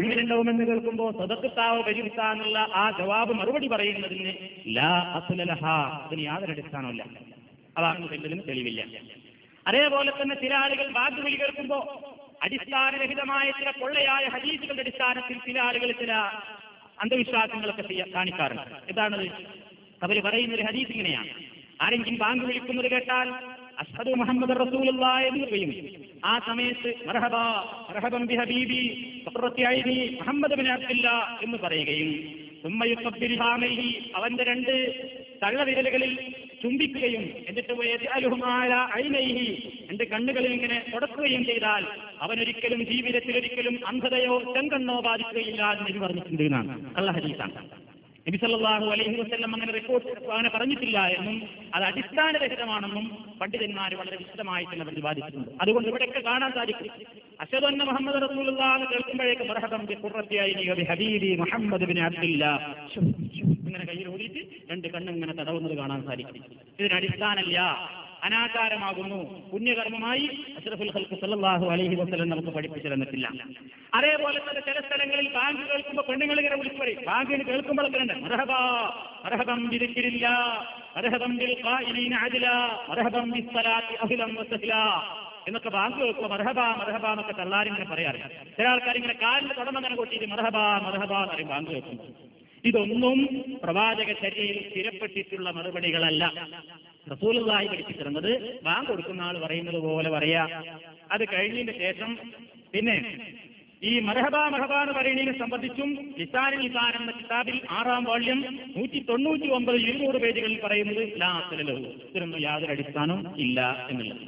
ഉണ്ടാവുമെന്ന് കേൾക്കുമ്പോൾ സദക്കത്താവ് പരിവിത്ത എന്നുള്ള ആ ജവാബ് മറുപടി പറയുന്നതിന് ലാ അസുലഹ അതിന് യാതൊരു അടിസ്ഥാനമില്ല അതാണ് തെല്ലതിന് തെളിവില്ല അതേപോലെ തന്നെ ചില ആളുകൾ വാക്കുവിളി കേൾക്കുമ്പോ അടിസ്ഥാനരഹിതമായ ചില പൊള്ളയായ ഹദീസുകളുടെ അടിസ്ഥാനത്തിൽ ചില ആളുകൾ ചില അന്ധവിശ്വാസങ്ങളൊക്കെ ചെയ്യാൻ കാണിക്കാറുണ്ട് എന്താണത് അവർ പറയുന്ന ഒരു ഹദീസ് ഇങ്ങനെയാണ് ആരെങ്കിലും ബാങ്ക് വിളിക്കുന്നത് കേട്ടാൽ അഷ്ഹദു മുഹമ്മദ് റസൂലുള്ള എന്ന് പറയും ആ സമയത്ത് മർഹബ മർഹബൻ ബി ഹബീബി ഖുറത്തി ഐനി മുഹമ്മദ് ബിൻ അബ്ദില്ല എന്ന് പറയുകയും സുമ്മയുക്കബ്ബിൽ ഹാമൈഹി അവന്റെ രണ്ട് തള്ളവിരലുകളിൽ ചുംബിക്കുകയും എന്നിട്ട് യജ്അലുഹുമാല ഐനൈഹി എന്റെ കണ്ണുകളിൽ ഇങ്ങനെ തുടക്കുകയും ചെയ്താൽ അവനൊരിക്കലും ജീവിതത്തിൽ ഒരിക്കലും അന്ധതയോ ചെങ്കണ്ണോ ബാധിക്കുകയില്ല എന്ന് നബി പറഞ്ഞിട്ടുണ്ട് എന്നാണ് കള്ള ഹദീസാണ് നബി സല്ലല്ലാഹു അലൈഹി വസല്ലം അങ്ങനെ റിപ്പോർട്ട് അങ്ങനെ പറഞ്ഞിട്ടില്ല എന്നും അത് അടിസ്ഥാനരഹിതമാണെന്നും പണ്ഡിതന്മാർ വളരെ വിശദമായി തന്നെ പ്രതിപാദിച്ചിട്ടുണ്ട് അതുകൊണ്ട് ഇവിടെയൊക്കെ കാണാൻ സാധിക്കും അഷദ് അന്ന മുഹമ്മദ് റസൂലുള്ള എന്ന് കേൾക്കുമ്പോഴേക്ക് മർഹബം ബി ഖുർറത്തി ബി ഹബീബി മുഹമ്മദ് ബിൻ അബ്ദില്ല ഇങ്ങനെ കയ്യിൽ ഓടിയിട്ട് രണ്ട് കണ്ണിങ്ങനെ തടവുന്നത് കാണാൻ സാധിക്കും ഇതിന് അടിസ്ഥാനമില്ല അനാചാരമാകുന്നു പുണ്യകർമ്മമായി അഷ്റഫുൽ ഖൽക്ക് സല്ലല്ലാഹു അലൈഹി വസല്ലം നമുക്ക് പഠിപ്പിച്ചു തന്നിട്ടില്ല അതേപോലെ തന്നെ ചില സ്ഥലങ്ങളിൽ ബാങ്ക് കേൾക്കുമ്പോൾ പെണ്ണുങ്ങൾ ഇങ്ങനെ വിളിച്ചു പറയും ബാങ്കിന് കേൾക്കുമ്പോഴൊക്കെ ഉണ്ട് മർഹബ മർഹബം ബിദിക്രില്ല മർഹബം ബിൽ ഖായിലീന അദ്ല മർഹബം ബിസ്സലാത്തി അഹ്ലം വസഹ്ല എന്നൊക്കെ ബാങ്ക് കേൾക്കുമ്പോൾ മർഹബ മർഹബ എന്നൊക്കെ തള്ളാരിങ്ങനെ പറയാറില്ല ചില ആൾക്കാർ ഇങ്ങനെ കാലിന്റെ തുടമങ്ങനെ കൊട്ടിയിട്ട് മർഹബ മർഹബ എന്ന് പറയും ബാങ്ക് കേൾക്കുമ്പോൾ ഇതൊന്നും പ്രവാചക ചര്യയിൽ സ്ഥിരപ്പെട്ടിട്ടുള്ള മറുപടികളല്ല റസൂലുള്ളാഹി പഠിപ്പിച്ചിരുന്നത് ബാങ്ക് കൊടുക്കുന്ന ആൾ പറയുന്നത് പോലെ പറയാ അത് കഴിഞ്ഞതിന് ശേഷം പിന്നെ ഈ മർഹബ മർഹബ എന്ന് പറയുന്നതിനെ സംബന്ധിച്ചും ലിസാനിൽ ലിസാൻ എന്ന കിതാബിൽ ആറാം വാള്യം നൂറ്റി തൊണ്ണൂറ്റി ഒമ്പത് ഇരുന്നൂറ് പേജുകളിൽ പറയുന്നത് ലാ അസലലഹു ഇതിനൊന്നും യാതൊരു അടിസ്ഥാനവും ഇല്ല എന്നുള്ളത്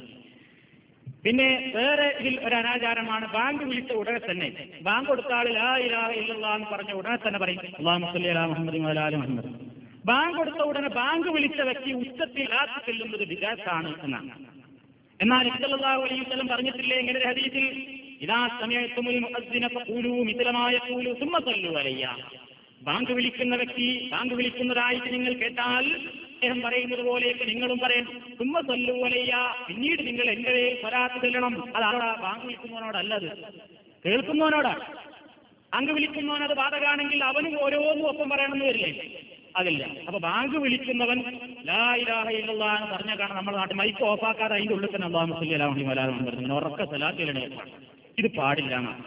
പിന്നെ വേറെ ഇതിൽ ഒരു അനാചാരമാണ് ബാങ്ക് വിളിച്ച ഉടനെ തന്നെ ബാങ്ക് കൊടുത്ത ആൾ ലാ ഇലാഹ ഇല്ലല്ലാ എന്ന് പറഞ്ഞ ഉടനെ തന്നെ പറയും അള്ളാഹു മുസ്ലി അലാ മുഹമ്മദ് അലാലി മുഹമ്മദ് ബാങ്ക് കൊടുത്ത ഉടനെ ബാങ്ക് വിളിച്ച വ്യക്തി ഉച്ചത്തിൽ ലാത്ത് ചെല്ലുന്നത് വികാസാണ് എന്നാണ് എന്നാൽ ഇസ്ലാഹു അലൈഹി വസല്ലം പറഞ്ഞിട്ടില്ലേ ഇങ്ങനെ ഒരു ഹദീസിൽ ഇതാ സമയത്തുമുൽ മുഅദ്ദിന ഫഖൂലു മിഥലമായ ഖൂലു സുമ്മ സല്ലു അലയ്യ ബാങ്ക് വിളിക്കുന്ന വ്യക്തി ബാങ്ക് വിളിക്കുന്നതായിട്ട് നിങ്ങൾ കേട്ടാൽ അദ്ദേഹം പറയുന്നത് പോലെയൊക്കെ നിങ്ങളും പറയണം സുമ്മ സല്ലു അലയ്യ പിന്നീട് നിങ്ങൾ എന്റെ സ്വരാത്ത് ചെല്ലണം അതാടാ ബാങ്ക് വിളിക്കുന്നവനോടല്ലത് കേൾക്കുന്നവനോടാ ബാങ്ക് വിളിക്കുന്നവനത് ബാധകാണെങ്കിൽ അവനും ഓരോന്നും ഒപ്പം പറയണമെന്ന് വരില്ലേ അതില്ല അപ്പൊ ബാങ്ക് വിളിക്കുന്നവൻ ലാ ഇലാഹ ഇല്ലല്ലാ എന്ന് പറഞ്ഞ കാരണം നമ്മുടെ നാട്ടിൽ മൈക്ക് ഓഫാക്കാതെ അതിന്റെ ഉള്ളിൽ തന്നെ അള്ളാഹു മുസ്ലി അലാഹി വലാഹം പറഞ്ഞു ഉറക്ക സലാത്തിലാണ് ഇത് പാടില്ല എന്നാണ്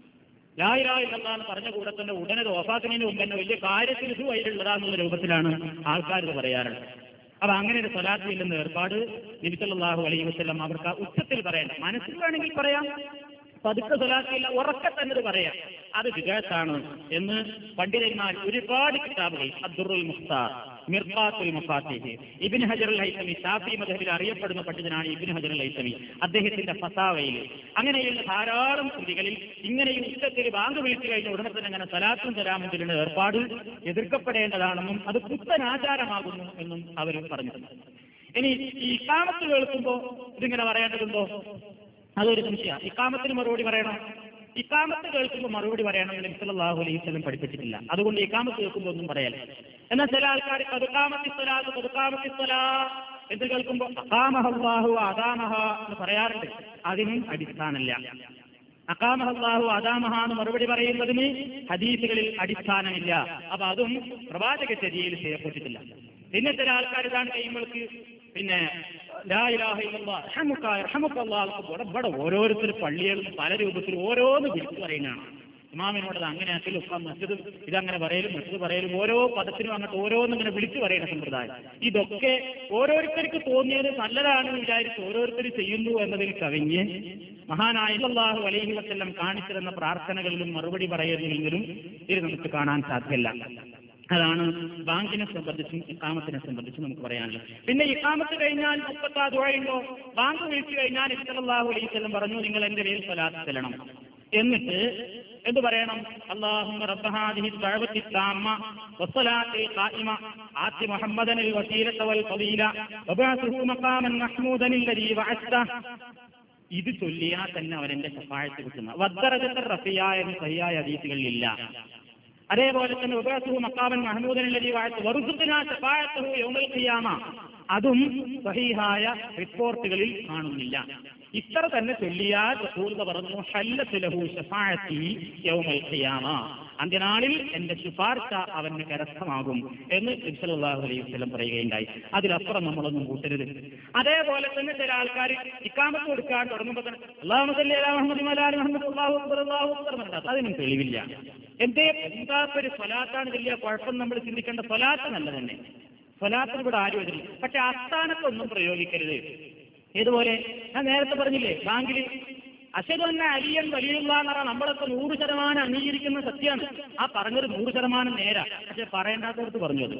ലാ ഇലാഹ ഇല്ലല്ലാ എന്ന് പറഞ്ഞ കൂടെ തന്നെ ഉടനെ ഇത് ഓഫാക്കുന്നതിന് മുമ്പ് തന്നെ വലിയ കാര്യത്തിൽ ഇത് അതിലുള്ളതാന്നുള്ള രൂപത്തിലാണ് ആൾക്കാർ ഇത് പറയാറുള്ളത് അപ്പൊ അങ്ങനെ ഒരു സ്വലാത്ത് ഇല്ലെന്ന ഏർപ്പാട് നബിസല്ലാഹു അലൈഹി വസ്ലം അവർക്ക് ആ ഉച്ചത്തിൽ പറയണ്ട മനസ്സിൽ വേണമെങ്കിൽ പറയാം പതുക്കെ സ്വലാത്തില്ല ഉറക്കെ തന്നെ ഇത് പറയാം അത് വികാസാണ് എന്ന് പണ്ഡിതന്മാർ ഒരുപാട് കിതാബുകൾ അബ്ദുറുൽ മുഖ്താർ മിർഫാത്തുൽ മുഫാത്തിഹ് ഇബിൻ ഹജർ അൽ ഹൈസമി ഷാഫി മദഹബിൽ അറിയപ്പെടുന്ന പണ്ഡിതനാണ് ഇബിൻ ഹജർ അൽ ഹൈസമി അദ്ദേഹത്തിന്റെ ഫസാവയിൽ അങ്ങനെയുള്ള ധാരാളം കൃതികളിൽ ഇങ്ങനെ ഈ ഉച്ചത്തിൽ ബാങ്ക് വിളിച്ചു കഴിഞ്ഞ ഉടനെ തന്നെ അങ്ങനെ സലാത്തും സലാമും ചെല്ലുന്ന ഏർപ്പാട് എതിർക്കപ്പെടേണ്ടതാണെന്നും അത് പുത്തൻ ആചാരമാകുന്നു എന്നും അവർ പറഞ്ഞിട്ടുണ്ട് ഇനി ഈ ഇക്കാമത്ത് കേൾക്കുമ്പോൾ ഇതിങ്ങനെ പറയേണ്ടതുണ്ടോ അതൊരു സംശയമാണ് ഇക്കാമത്തിന് മറുപടി പറയണം ഇക്കാമത്ത് കേൾക്കുമ്പോൾ മറുപടി പറയണമെന്ന് നബിസല്ലാഹു അലൈഹി വസല്ലം പഠിപ്പിച്ചിട്ടില്ല അതുകൊണ്ട് ഇക്കാമത്ത് കേൾക്കുമ്പോൾ ഒന്നും പറയാല്ല എന്നാൽ ചില ആൾക്കാർ പതുക്കാമത്തിസ്വലാത്ത് പതുക്കാമത്തിസ്വലാ എന്ന് കേൾക്കുമ്പോൾ അകാമഹല്ലാഹു അദാമഹ എന്ന് പറയാറുണ്ട് അതിനും അടിസ്ഥാനമില്ല അക്കാമഹല്ലാഹു അദാമഹ എന്ന് മറുപടി പറയുന്നതിന് ഹദീസുകളിൽ അടിസ്ഥാനമില്ല അപ്പൊ അതും പ്രവാചക ചര്യയിൽ ചെയ്യപ്പെട്ടിട്ടില്ല പിന്നെ ചില ആൾക്കാർ ഇതാണ് കഴിയുമ്പോൾക്ക് പിന്നെ ലാ ഇലാഹ ഇല്ലല്ലാഹ് റഹ്മുക്ക റഹ്മുക്കല്ലാഹ് ഇവിടെ ഇവിടെ ഓരോരുത്തർ പള്ളികളും പല രൂപത്തിൽ ഓരോന്ന് വിളിച്ചു പറയുന്നതാണ് ഇമാമിനോട് അത് അങ്ങനെ ആക്കലും ഇപ്പം മറ്റത് ഇതങ്ങനെ പറയലും മറ്റത് പറയലും ഓരോ പദത്തിനും അങ്ങോട്ട് ഓരോന്നും ഇങ്ങനെ വിളിച്ചു പറയുന്ന സമ്പ്രദായം ഇതൊക്കെ ഓരോരുത്തർക്ക് തോന്നിയത് നല്ലതാണെന്ന് വിചാരിച്ച് ഓരോരുത്തർ ചെയ്യുന്നു എന്നതിൽ കവിഞ്ഞ് മഹാനായ അല്ലാഹു അലൈഹി വസല്ലം കാണിച്ചിരുന്ന പ്രാർത്ഥനകളിലും മറുപടി പറയുന്നതിലും ഇത് നമുക്ക് കാണാൻ സാധ്യമല്ല അതാണ് ബാങ്കിനെ സംബന്ധിച്ചും ഇക്കാമത്തിനെ സംബന്ധിച്ചും നമുക്ക് പറയാനുള്ളത് പിന്നെ ഇക്കാമത്ത് കഴിഞ്ഞാൽ മുപ്പത്താ ദുഴയുണ്ടോ ബാങ്ക് വിളിച്ചു കഴിഞ്ഞാൽ ഇസ്ലാഹു അലൈഹി വസല്ലം പറഞ്ഞു നിങ്ങൾ എന്റെ പേരിൽ സ്വലാത്ത് ചെല്ലണം എന്നിട്ട് എന്ത് പറയണം അള്ളാഹുമ്മ റബ്ബ ഹാദിഹി ദഅവത്തി താമ്മ വസ്സലാത്തി ഖായിമ ആതി മുഹമ്മദൻ الوسيلة والفضيلة وبعثه مقاما محمودا الذي وعدته ഇത് ചൊല്ലിയാൽ തന്നെ അവരെന്റെ സഹായത്ത് കിട്ടുന്ന വദ്ദറജത്തെ റഫിയ എന്ന് സഹിയായ ഹദീസുകളിലില്ല അതേപോലെ തന്നെ ഉപയസുഹു മക്കാവൻ മഹമൂദനല്ലി വാഴ്ത്ത് വറുസുഖിന ഷഫായത്തുഹു യൗമൽ ഖിയാമ അതും സഹീഹായ റിപ്പോർട്ടുകളിൽ കാണുന്നില്ല ഇത്ര തന്നെ ചൊല്ലിയാൽ റസൂൽ പറഞ്ഞു ഹല്ലത്ത് ലഹു ശഫാഅത്തി യൗമൽ ഖിയാമ അന്ത്യനാളിൽ എന്റെ ശുപാർശ അവന് കരസ്ഥമാകും എന്ന് സല്ലല്ലാഹു അലൈഹി വസല്ലം പറയുകയുണ്ടായി അതിലപ്പുറം നമ്മളൊന്നും കൂട്ടരുത് അതേപോലെ തന്നെ ചില ആൾക്കാർ ഇക്കാമത്ത് കൊടുക്കാൻ തുടങ്ങുമ്പോൾ തന്നെ അല്ലാഹു സല്ലി അലാ മുഹമ്മദ് വഅലാ ആലി മുഹമ്മദ് അല്ലാഹു അക്ബർ അല്ലാഹു അക്ബർ എന്നുണ്ടാകും. അതിനും തെളിവില്ല എന്തേ എന്താത്തൊരു സ്വലാത്താണ് വലിയ കുഴപ്പം നമ്മൾ ചിന്തിക്കേണ്ട സ്വലാത്ത് നല്ല തന്നെ സ്വലാത്തിന് ഇവിടെ ആരും എതിരില്ല പക്ഷെ അസ്ഥാനത്തൊന്നും പ്രയോഗിക്കരുത് ഏതുപോലെ ഞാൻ നേരത്തെ പറഞ്ഞില്ലേ ബാങ്കിൽ അശരു തന്നെ അലിയൻ വലിയുള്ള എന്ന് പറഞ്ഞാൽ നമ്മളൊക്കെ നൂറ് ശതമാനം അംഗീകരിക്കുന്ന സത്യമാണ് ആ പറഞ്ഞത് നൂറ് ശതമാനം നേരാ പക്ഷെ പറയേണ്ടാത്തവർക്ക് പറഞ്ഞു അത്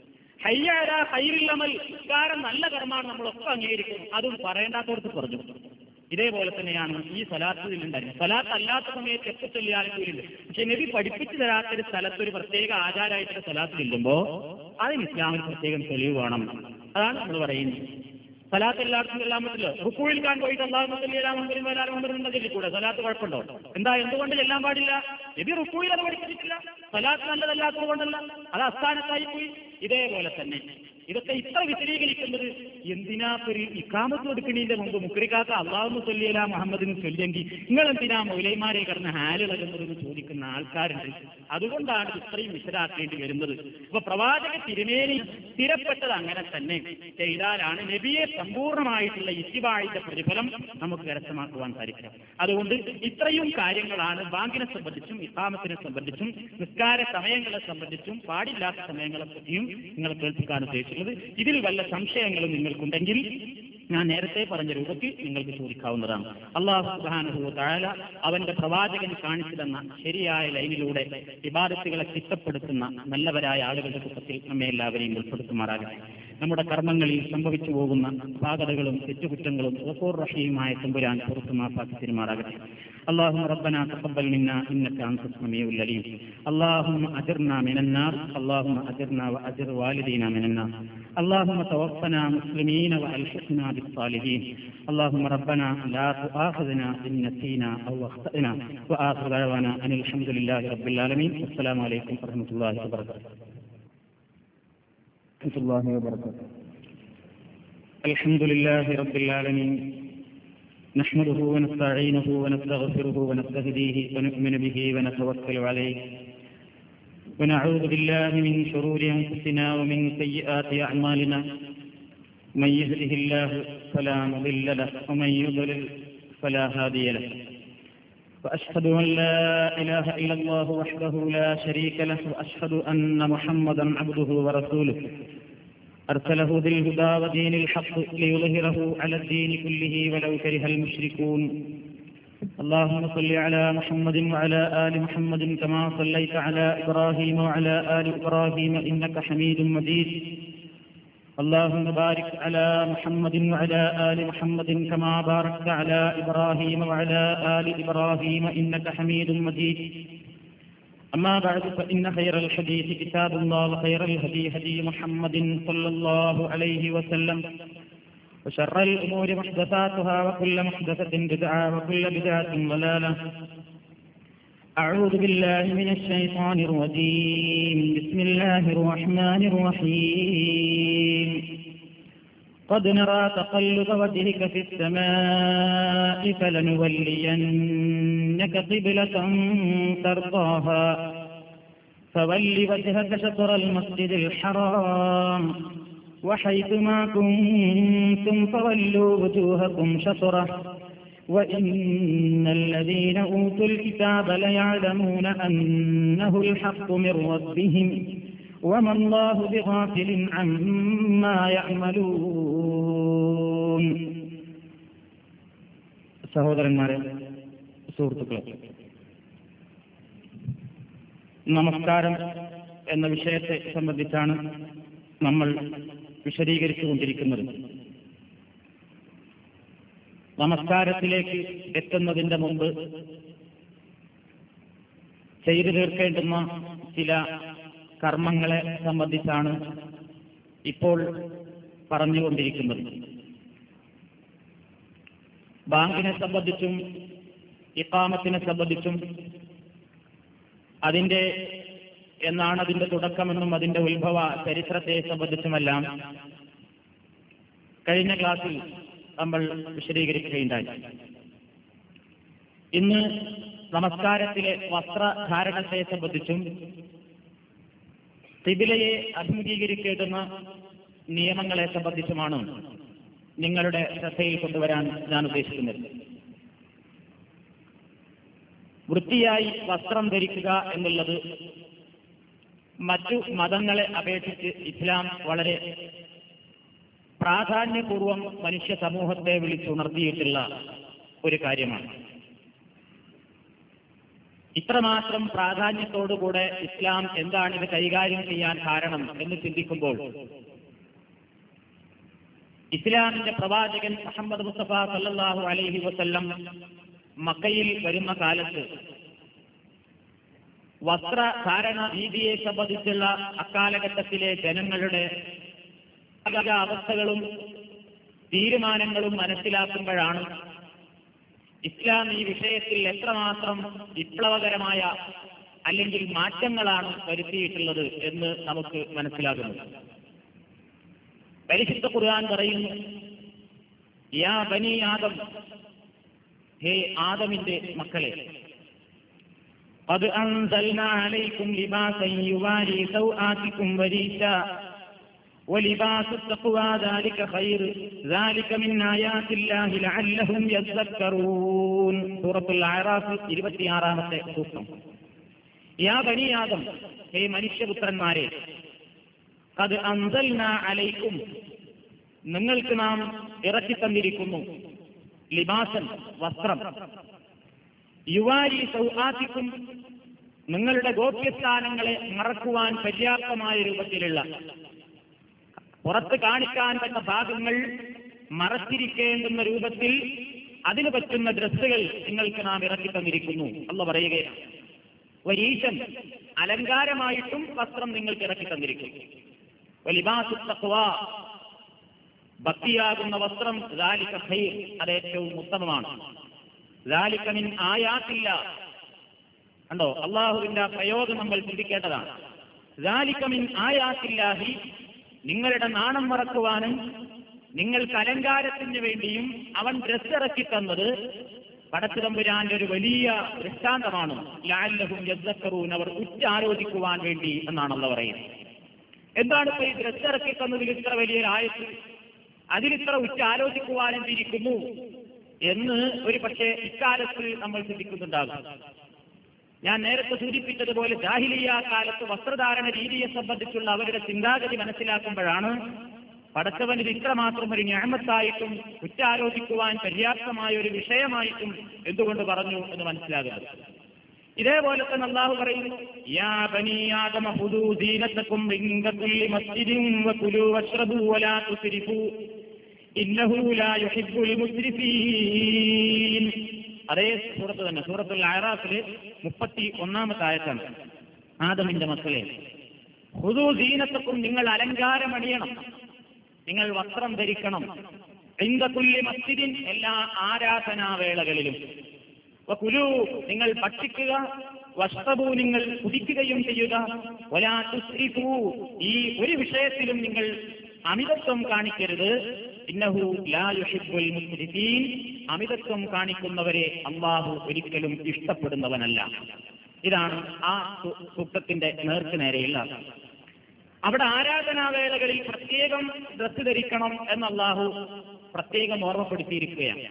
ഹയ്യാര ഹൈറില്ലമൽ ഇക്കാരം നല്ല കർമ്മമാണ് നമ്മളൊക്കെ അംഗീകരിക്കുന്നു അതും പറയേണ്ടാത്തവർക്ക് പറഞ്ഞു ഇതേപോലെ തന്നെയാണ് ഈ സലാത്തിൽ ഉണ്ടായിരുന്നത് സലാത്ത് അല്ലാത്ത സമയത്ത് എപ്പോൾ ചൊല്ലിയാലും കൂലില്ല പക്ഷെ നബി പഠിപ്പിച്ചു തരാത്തൊരു സ്ഥലത്ത് ഒരു പ്രത്യേക ആചാരമായിട്ട് സലാത്ത് ചെല്ലുമ്പോ അതിന് ഇസ്ലാമിൽ പ്രത്യേകം തെളിവ് വേണം അതാണ് നമ്മൾ പറയുന്നത് സലാത്ത് എല്ലാവർക്കും ചെല്ലാൻ പറ്റില്ല റുക്കൂയിൽ കാൻ പോയിട്ട് അള്ളാഹുണ്ടെങ്കിൽ ചൊല്ലിക്കൂടെ സലാത്ത് കുഴപ്പമുണ്ടോ എന്താ എന്തുകൊണ്ട് ചെല്ലാൻ പാടില്ല നബി റുക്കൂയിൽ അത് പഠിപ്പിച്ചിട്ടില്ല സലാത്ത് നല്ലതല്ലാത്തത് കൊണ്ടല്ല അത് അസ്ഥാനത്തായി പോയി ഇതേപോലെ തന്നെ ഇതൊക്കെ ഇത്ര വിശദീകരിക്കുന്നത് എന്തിനാ ഒരു ഇക്കാമത്ത് കൊടുക്കണീന്റെ മുമ്പ് മുക്രിക്കാത്ത അള്ളാഹുന്ന് ചൊല്ലിയല മുഹമ്മദിന് ചൊല്ലിയെങ്കിൽ നിങ്ങൾ എന്തിനാ മൗലൈമാരെ കിടന്ന് ഹാലിളകുന്നതെന്ന് ചോദിക്കുന്ന ആൾക്കാരുണ്ട് അതുകൊണ്ടാണ് ഇത് ഇത്രയും വിശദാക്കേണ്ടി വരുന്നത് ഇപ്പൊ പ്രവാചക തിരുമേനി സ്ഥിരപ്പെട്ടത് അങ്ങനെ തന്നെ ചെയ്താലാണ് നബിയെ സമ്പൂർണ്ണമായിട്ടുള്ള ഇത്തിവാഴിന്റെ പ്രതിഫലം നമുക്ക് കരസ്ഥമാക്കുവാൻ സാധിക്കുക അതുകൊണ്ട് ഇത്രയും കാര്യങ്ങളാണ് ബാങ്കിനെ സംബന്ധിച്ചും ഇസ്ലാമത്തിനെ സംബന്ധിച്ചും നിസ്കാര സമയങ്ങളെ സംബന്ധിച്ചും പാടില്ലാത്ത സമയങ്ങളെ പറ്റിയും നിങ്ങൾ കേൾപ്പിക്കാൻ ഉദ്ദേശിക്കുന്നത് ഇതിൽ വല്ല സംശയങ്ങളും നിങ്ങൾക്കുണ്ടെങ്കിൽ ഞാൻ നേരത്തെ പറഞ്ഞ രൂപത്തിൽ നിങ്ങൾക്ക് ചോദിക്കാവുന്നതാണ് അള്ളാഹു സുബാനുഭവ താഴ അവന്റെ പ്രവാചകൻ കാണിച്ചു തന്ന ശരിയായ ലൈനിലൂടെ വിവാദത്തുകളെ ചിട്ടപ്പെടുത്തുന്ന നല്ലവരായ ആളുകളുടെ കൂട്ടത്തിൽ നമ്മെ എല്ലാവരെയും ഉൾപ്പെടുത്തുമാറാകട്ടെ നമ്മുടെ കർമ്മങ്ങളിൽ സംഭവിച്ചു പോകുന്ന പാകതകളും തെറ്റുകുറ്റങ്ങളും ഗഫൂർ റഹീമായ തമ്പുരാൻ പുറത്തു മാപ്പാക്കി തിരുമാറാകട്ടെ اللهم ربنا تقبل منا انك انت السميع العليم اللهم اجرنا من النار اللهم اجرنا واجر والدينا من النار اللهم توفنا مسلمين والحقنا بالصالحين اللهم ربنا لا تؤاخذنا ان نسينا او اخطانا واخر دعوانا ان الحمد لله رب العالمين والسلام عليكم ورحمه الله وبركاته ورحمة الله وبركاته الحمد لله رب العالمين نحمده ونستعينه ونستغفره ونستهديه ونؤمن به ونتوكل عليه ونعوذ بالله من شرور أنفسنا ومن سيئات أعمالنا من يهده الله فلا مضل له ومن يضلل فلا هادي له وأشهد أن لا إله إلا الله وحده لا شريك له وأشهد أن محمدا عبده ورسوله أرسله بالهدى ودين الحق ليظهره على الدين كله ولو كره المشركون اللهم صل على محمد وعلى آل محمد كما صليت على إبراهيم وعلى آل إبراهيم إنك حميد مجيد اللهم بارك على محمد وعلى آل محمد كما باركت على إبراهيم وعلى آل إبراهيم إنك حميد مجيد أما بعد فإن خير الحديث كتاب الله وخير الهدي هدي محمد صلى الله عليه وسلم وشر الأمور محدثاتها وكل محدثة بدعة وكل بدعة ضلالة أعوذ بالله من الشيطان الرجيم بسم الله الرحمن الرحيم قد نرى تقلب وجهك في السماء فلنولينك قبلة ترضاها فول وجهك شطر المسجد الحرام وحيث ما كنتم فولوا وجوهكم شطره وإن الذين أوتوا الكتاب ليعلمون أنه الحق من ربهم وما الله بغافل عما يعملون സഹോദരന്മാരെ സുഹൃത്തുക്കളെ നമസ്കാരം എന്ന വിഷയത്തെ സംബന്ധിച്ചാണ് നമ്മൾ വിശദീകരിച്ചുകൊണ്ടിരിക്കുന്നത് നമസ്കാരത്തിലേക്ക് എത്തുന്നതിന്റെ മുമ്പ് ചെയ്തു തീർക്കേണ്ടുന്ന ചില കർമ്മങ്ങളെ സംബന്ധിച്ചാണ് ഇപ്പോൾ പറഞ്ഞുകൊണ്ടിരിക്കുന്നത് ബാങ്കിനെ സംബന്ധിച്ചും ഇക്കാമത്തിനെ സംബന്ധിച്ചും അതിന്റെ എന്നാണ് അതിന്റെ തുടക്കമെന്നും അതിന്റെ ഉത്ഭവ ചരിത്രത്തെ സംബന്ധിച്ചുമെല്ലാം കഴിഞ്ഞ ക്ലാസ്സിൽ നമ്മൾ വിശദീകരിക്കുകയുണ്ടായി ഇന്ന് നമസ്കാരത്തിലെ വസ്ത്രധാരണത്തെ സംബന്ധിച്ചും തിബിലയെ അഭിമുഖീകരിക്കേണ്ടുന്ന നിയമങ്ങളെ സംബന്ധിച്ചുമാണ് നിങ്ങളുടെ ശ്രദ്ധയിൽ കൊണ്ടുവരാൻ ഞാൻ ഉദ്ദേശിക്കുന്നത് വൃത്തിയായി വസ്ത്രം ധരിക്കുക എന്നുള്ളത് മറ്റു മതങ്ങളെ അപേക്ഷിച്ച് ഇസ്ലാം വളരെ പ്രാധാന്യപൂർവം മനുഷ്യ സമൂഹത്തെ വിളിച്ചുണർത്തിയിട്ടുള്ള ഒരു കാര്യമാണ് ഇത്രമാത്രം പ്രാധാന്യത്തോടുകൂടെ ഇസ്ലാം എന്താണ് ഇത് കൈകാര്യം ചെയ്യാൻ കാരണം എന്ന് ചിന്തിക്കുമ്പോൾ ഇസ്ലാമിന്റെ പ്രവാചകൻ മുഹമ്മദ് മുസ്തഫ സല്ലല്ലാഹു അലൈഹി വസല്ലം മക്കയിൽ വരുന്ന കാലത്ത് വസ്ത്രധാരണ രീതിയെ സംബന്ധിച്ചുള്ള അക്കാലഘട്ടത്തിലെ ജനങ്ങളുടെ പല അവസ്ഥകളും തീരുമാനങ്ങളും മനസ്സിലാക്കുമ്പോഴാണ് ഇസ്ലാം ഈ വിഷയത്തിൽ എത്രമാത്രം വിപ്ലവകരമായ അല്ലെങ്കിൽ മാറ്റങ്ങളാണ് വരുത്തിയിട്ടുള്ളത് എന്ന് നമുക്ക് മനസ്സിലാകുന്നു പരിശുദ്ധ ഖുർആൻ പറയുന്നു യാ ബനി ആദം ഹേ ആദമിന്റെ മക്കളെ قد أنزلنا عليكم لباسا يواري سوآتكم وريشا ولباس التقوى ذلك خير ذلك من آيات الله لعلهم يذكرون سورة الأعراف 26 സൂക്തം യാ ബനി ആദം ഹേ മനുഷ്യപുത്രന്മാരെ അത് അൻസൽന അലൈക്കും നിങ്ങൾക്ക് നാം ഇറക്കി തന്നിരിക്കുന്നു ലിബാസൻ വസ്ത്രം യുവാരി സൗഹാത്തിക്കും നിങ്ങളുടെ ഗോപ്യസ്ഥാനങ്ങളെ മറക്കുവാൻ പര്യാപ്തമായ രൂപത്തിലുള്ള പുറത്ത് കാണിക്കാൻ പറ്റുന്ന ഭാഗങ്ങൾ മറച്ചിരിക്കേണ്ടുന്ന രൂപത്തിൽ അതിന് പറ്റുന്ന ഡ്രസ്സുകൾ നിങ്ങൾക്ക് നാം ഇറക്കി തന്നിരിക്കുന്നു എന്ന് പറയുകയാണ് വരീശൻ അലങ്കാരമായിട്ടും വസ്ത്രം നിങ്ങൾക്ക് ഇറക്കി തന്നിരിക്കുന്നു വലിബാസു തഖ്വ ഭക്തിയാകുന്ന വസ്ത്രം ദാലിക ഖൈർ അത് ഏറ്റവും ഉത്തമമാണ് ദാലിക മിൻ ആയാത്തില്ല കണ്ടോ അള്ളാഹുവിന്റെ പ്രയോഗം നമ്മൾ ചിന്തിക്കേണ്ടതാണ് ദാലിക മിൻ ആയാത്തില്ലാഹി നിങ്ങളുടെ നാണം മറക്കുവാനും നിങ്ങൾക്ക് അലങ്കാരത്തിന് വേണ്ടിയും അവൻ ഡ്രസ് ഇറക്കി തന്നത് പടച്ചിതമ്പുരാന്റെ ഒരു വലിയ ദൃഷ്ടാന്തമാണ് ലാലഹും യദ്ദക്കറൂൻ അവർ ഉച്ചാലോചിക്കുവാൻ വേണ്ടി എന്നാണല്ലോ പറയുന്നത് എന്താണ് ഇപ്പൊ ഈ ഡ്രസ് ഇറക്കി തന്നതിൽ ഇത്ര വലിയൊരു ആയത്ത് അതിലിത്ര ഉച്ചാലോചിക്കുവാൻ എന്തിരിക്കുന്നു എന്ന് ഒരു പക്ഷേ ഇക്കാലത്ത് നമ്മൾ ചിന്തിക്കുന്നുണ്ടാകും ഞാൻ നേരത്തെ സൂചിപ്പിച്ചതുപോലെ ജാഹിലിയ കാലത്ത് വസ്ത്രധാരണ രീതിയെ സംബന്ധിച്ചുള്ള അവരുടെ ചിന്താഗതി മനസ്സിലാക്കുമ്പോഴാണ് പടച്ചവന് ഇത്രമാത്രം ഒരു ഞാമത്തായിട്ടും ഉച്ചാലോചിക്കുവാൻ പര്യാപ്തമായ ഒരു വിഷയമായിട്ടും എന്തുകൊണ്ട് പറഞ്ഞു എന്ന് മനസ്സിലാകുന്നത് ഇതേപോലെ തന്നെ അള്ളാഹു പറയുന്നു യാ ബനി ആദമ ഹുദൂ ദീനത്തക്കും ഇൻദ കുല്ലി മസ്ജിദിൻ വകുലൂ വശ്റബൂ വലാ തുസ്രിഫൂ ഇന്നഹു ലാ യുഹിബ്ബുൽ മുസ്രിഫീൻ അതേ സൂറത്ത് തന്നെ സൂറത്തുൽ അയറാഫില് മുപ്പത്തി ഒന്നാമത്തെ ആയത്താണ് ആദമിന്റെ മക്കളെ ഹുദൂ ദീനത്തക്കും നിങ്ങൾ അലങ്കാരമണിയണം നിങ്ങൾ വസ്ത്രം ധരിക്കണം കുല്ലി മസ്ജിദിൻ എല്ലാ ആരാധനാവേളകളിലും കുലു നിങ്ങൾ ഭക്ഷിക്കുക വസ്ത്രഭൂ നിങ്ങൾ കുടിക്കുകയും ചെയ്യുക ഒലാ തുസ്രിഫൂ ഈ ഒരു വിഷയത്തിലും നിങ്ങൾ അമിതത്വം കാണിക്കരുത് ഇന്നഹു ലാ യുഹിബ്ബുൽ മുസ്രിഫീൻ അമിതത്വം കാണിക്കുന്നവരെ അള്ളാഹു ഒരിക്കലും ഇഷ്ടപ്പെടുന്നവനല്ല ഇതാണ് ആ സൂക്തത്തിന്റെ നേർക്ക് നേരെയുള്ള അവിടെ ആരാധനാവേളകളിൽ പ്രത്യേകം ഡ്രസ് ധരിക്കണം എന്ന് അള്ളാഹു പ്രത്യേകം ഓർമ്മപ്പെടുത്തിയിരിക്കുകയാണ്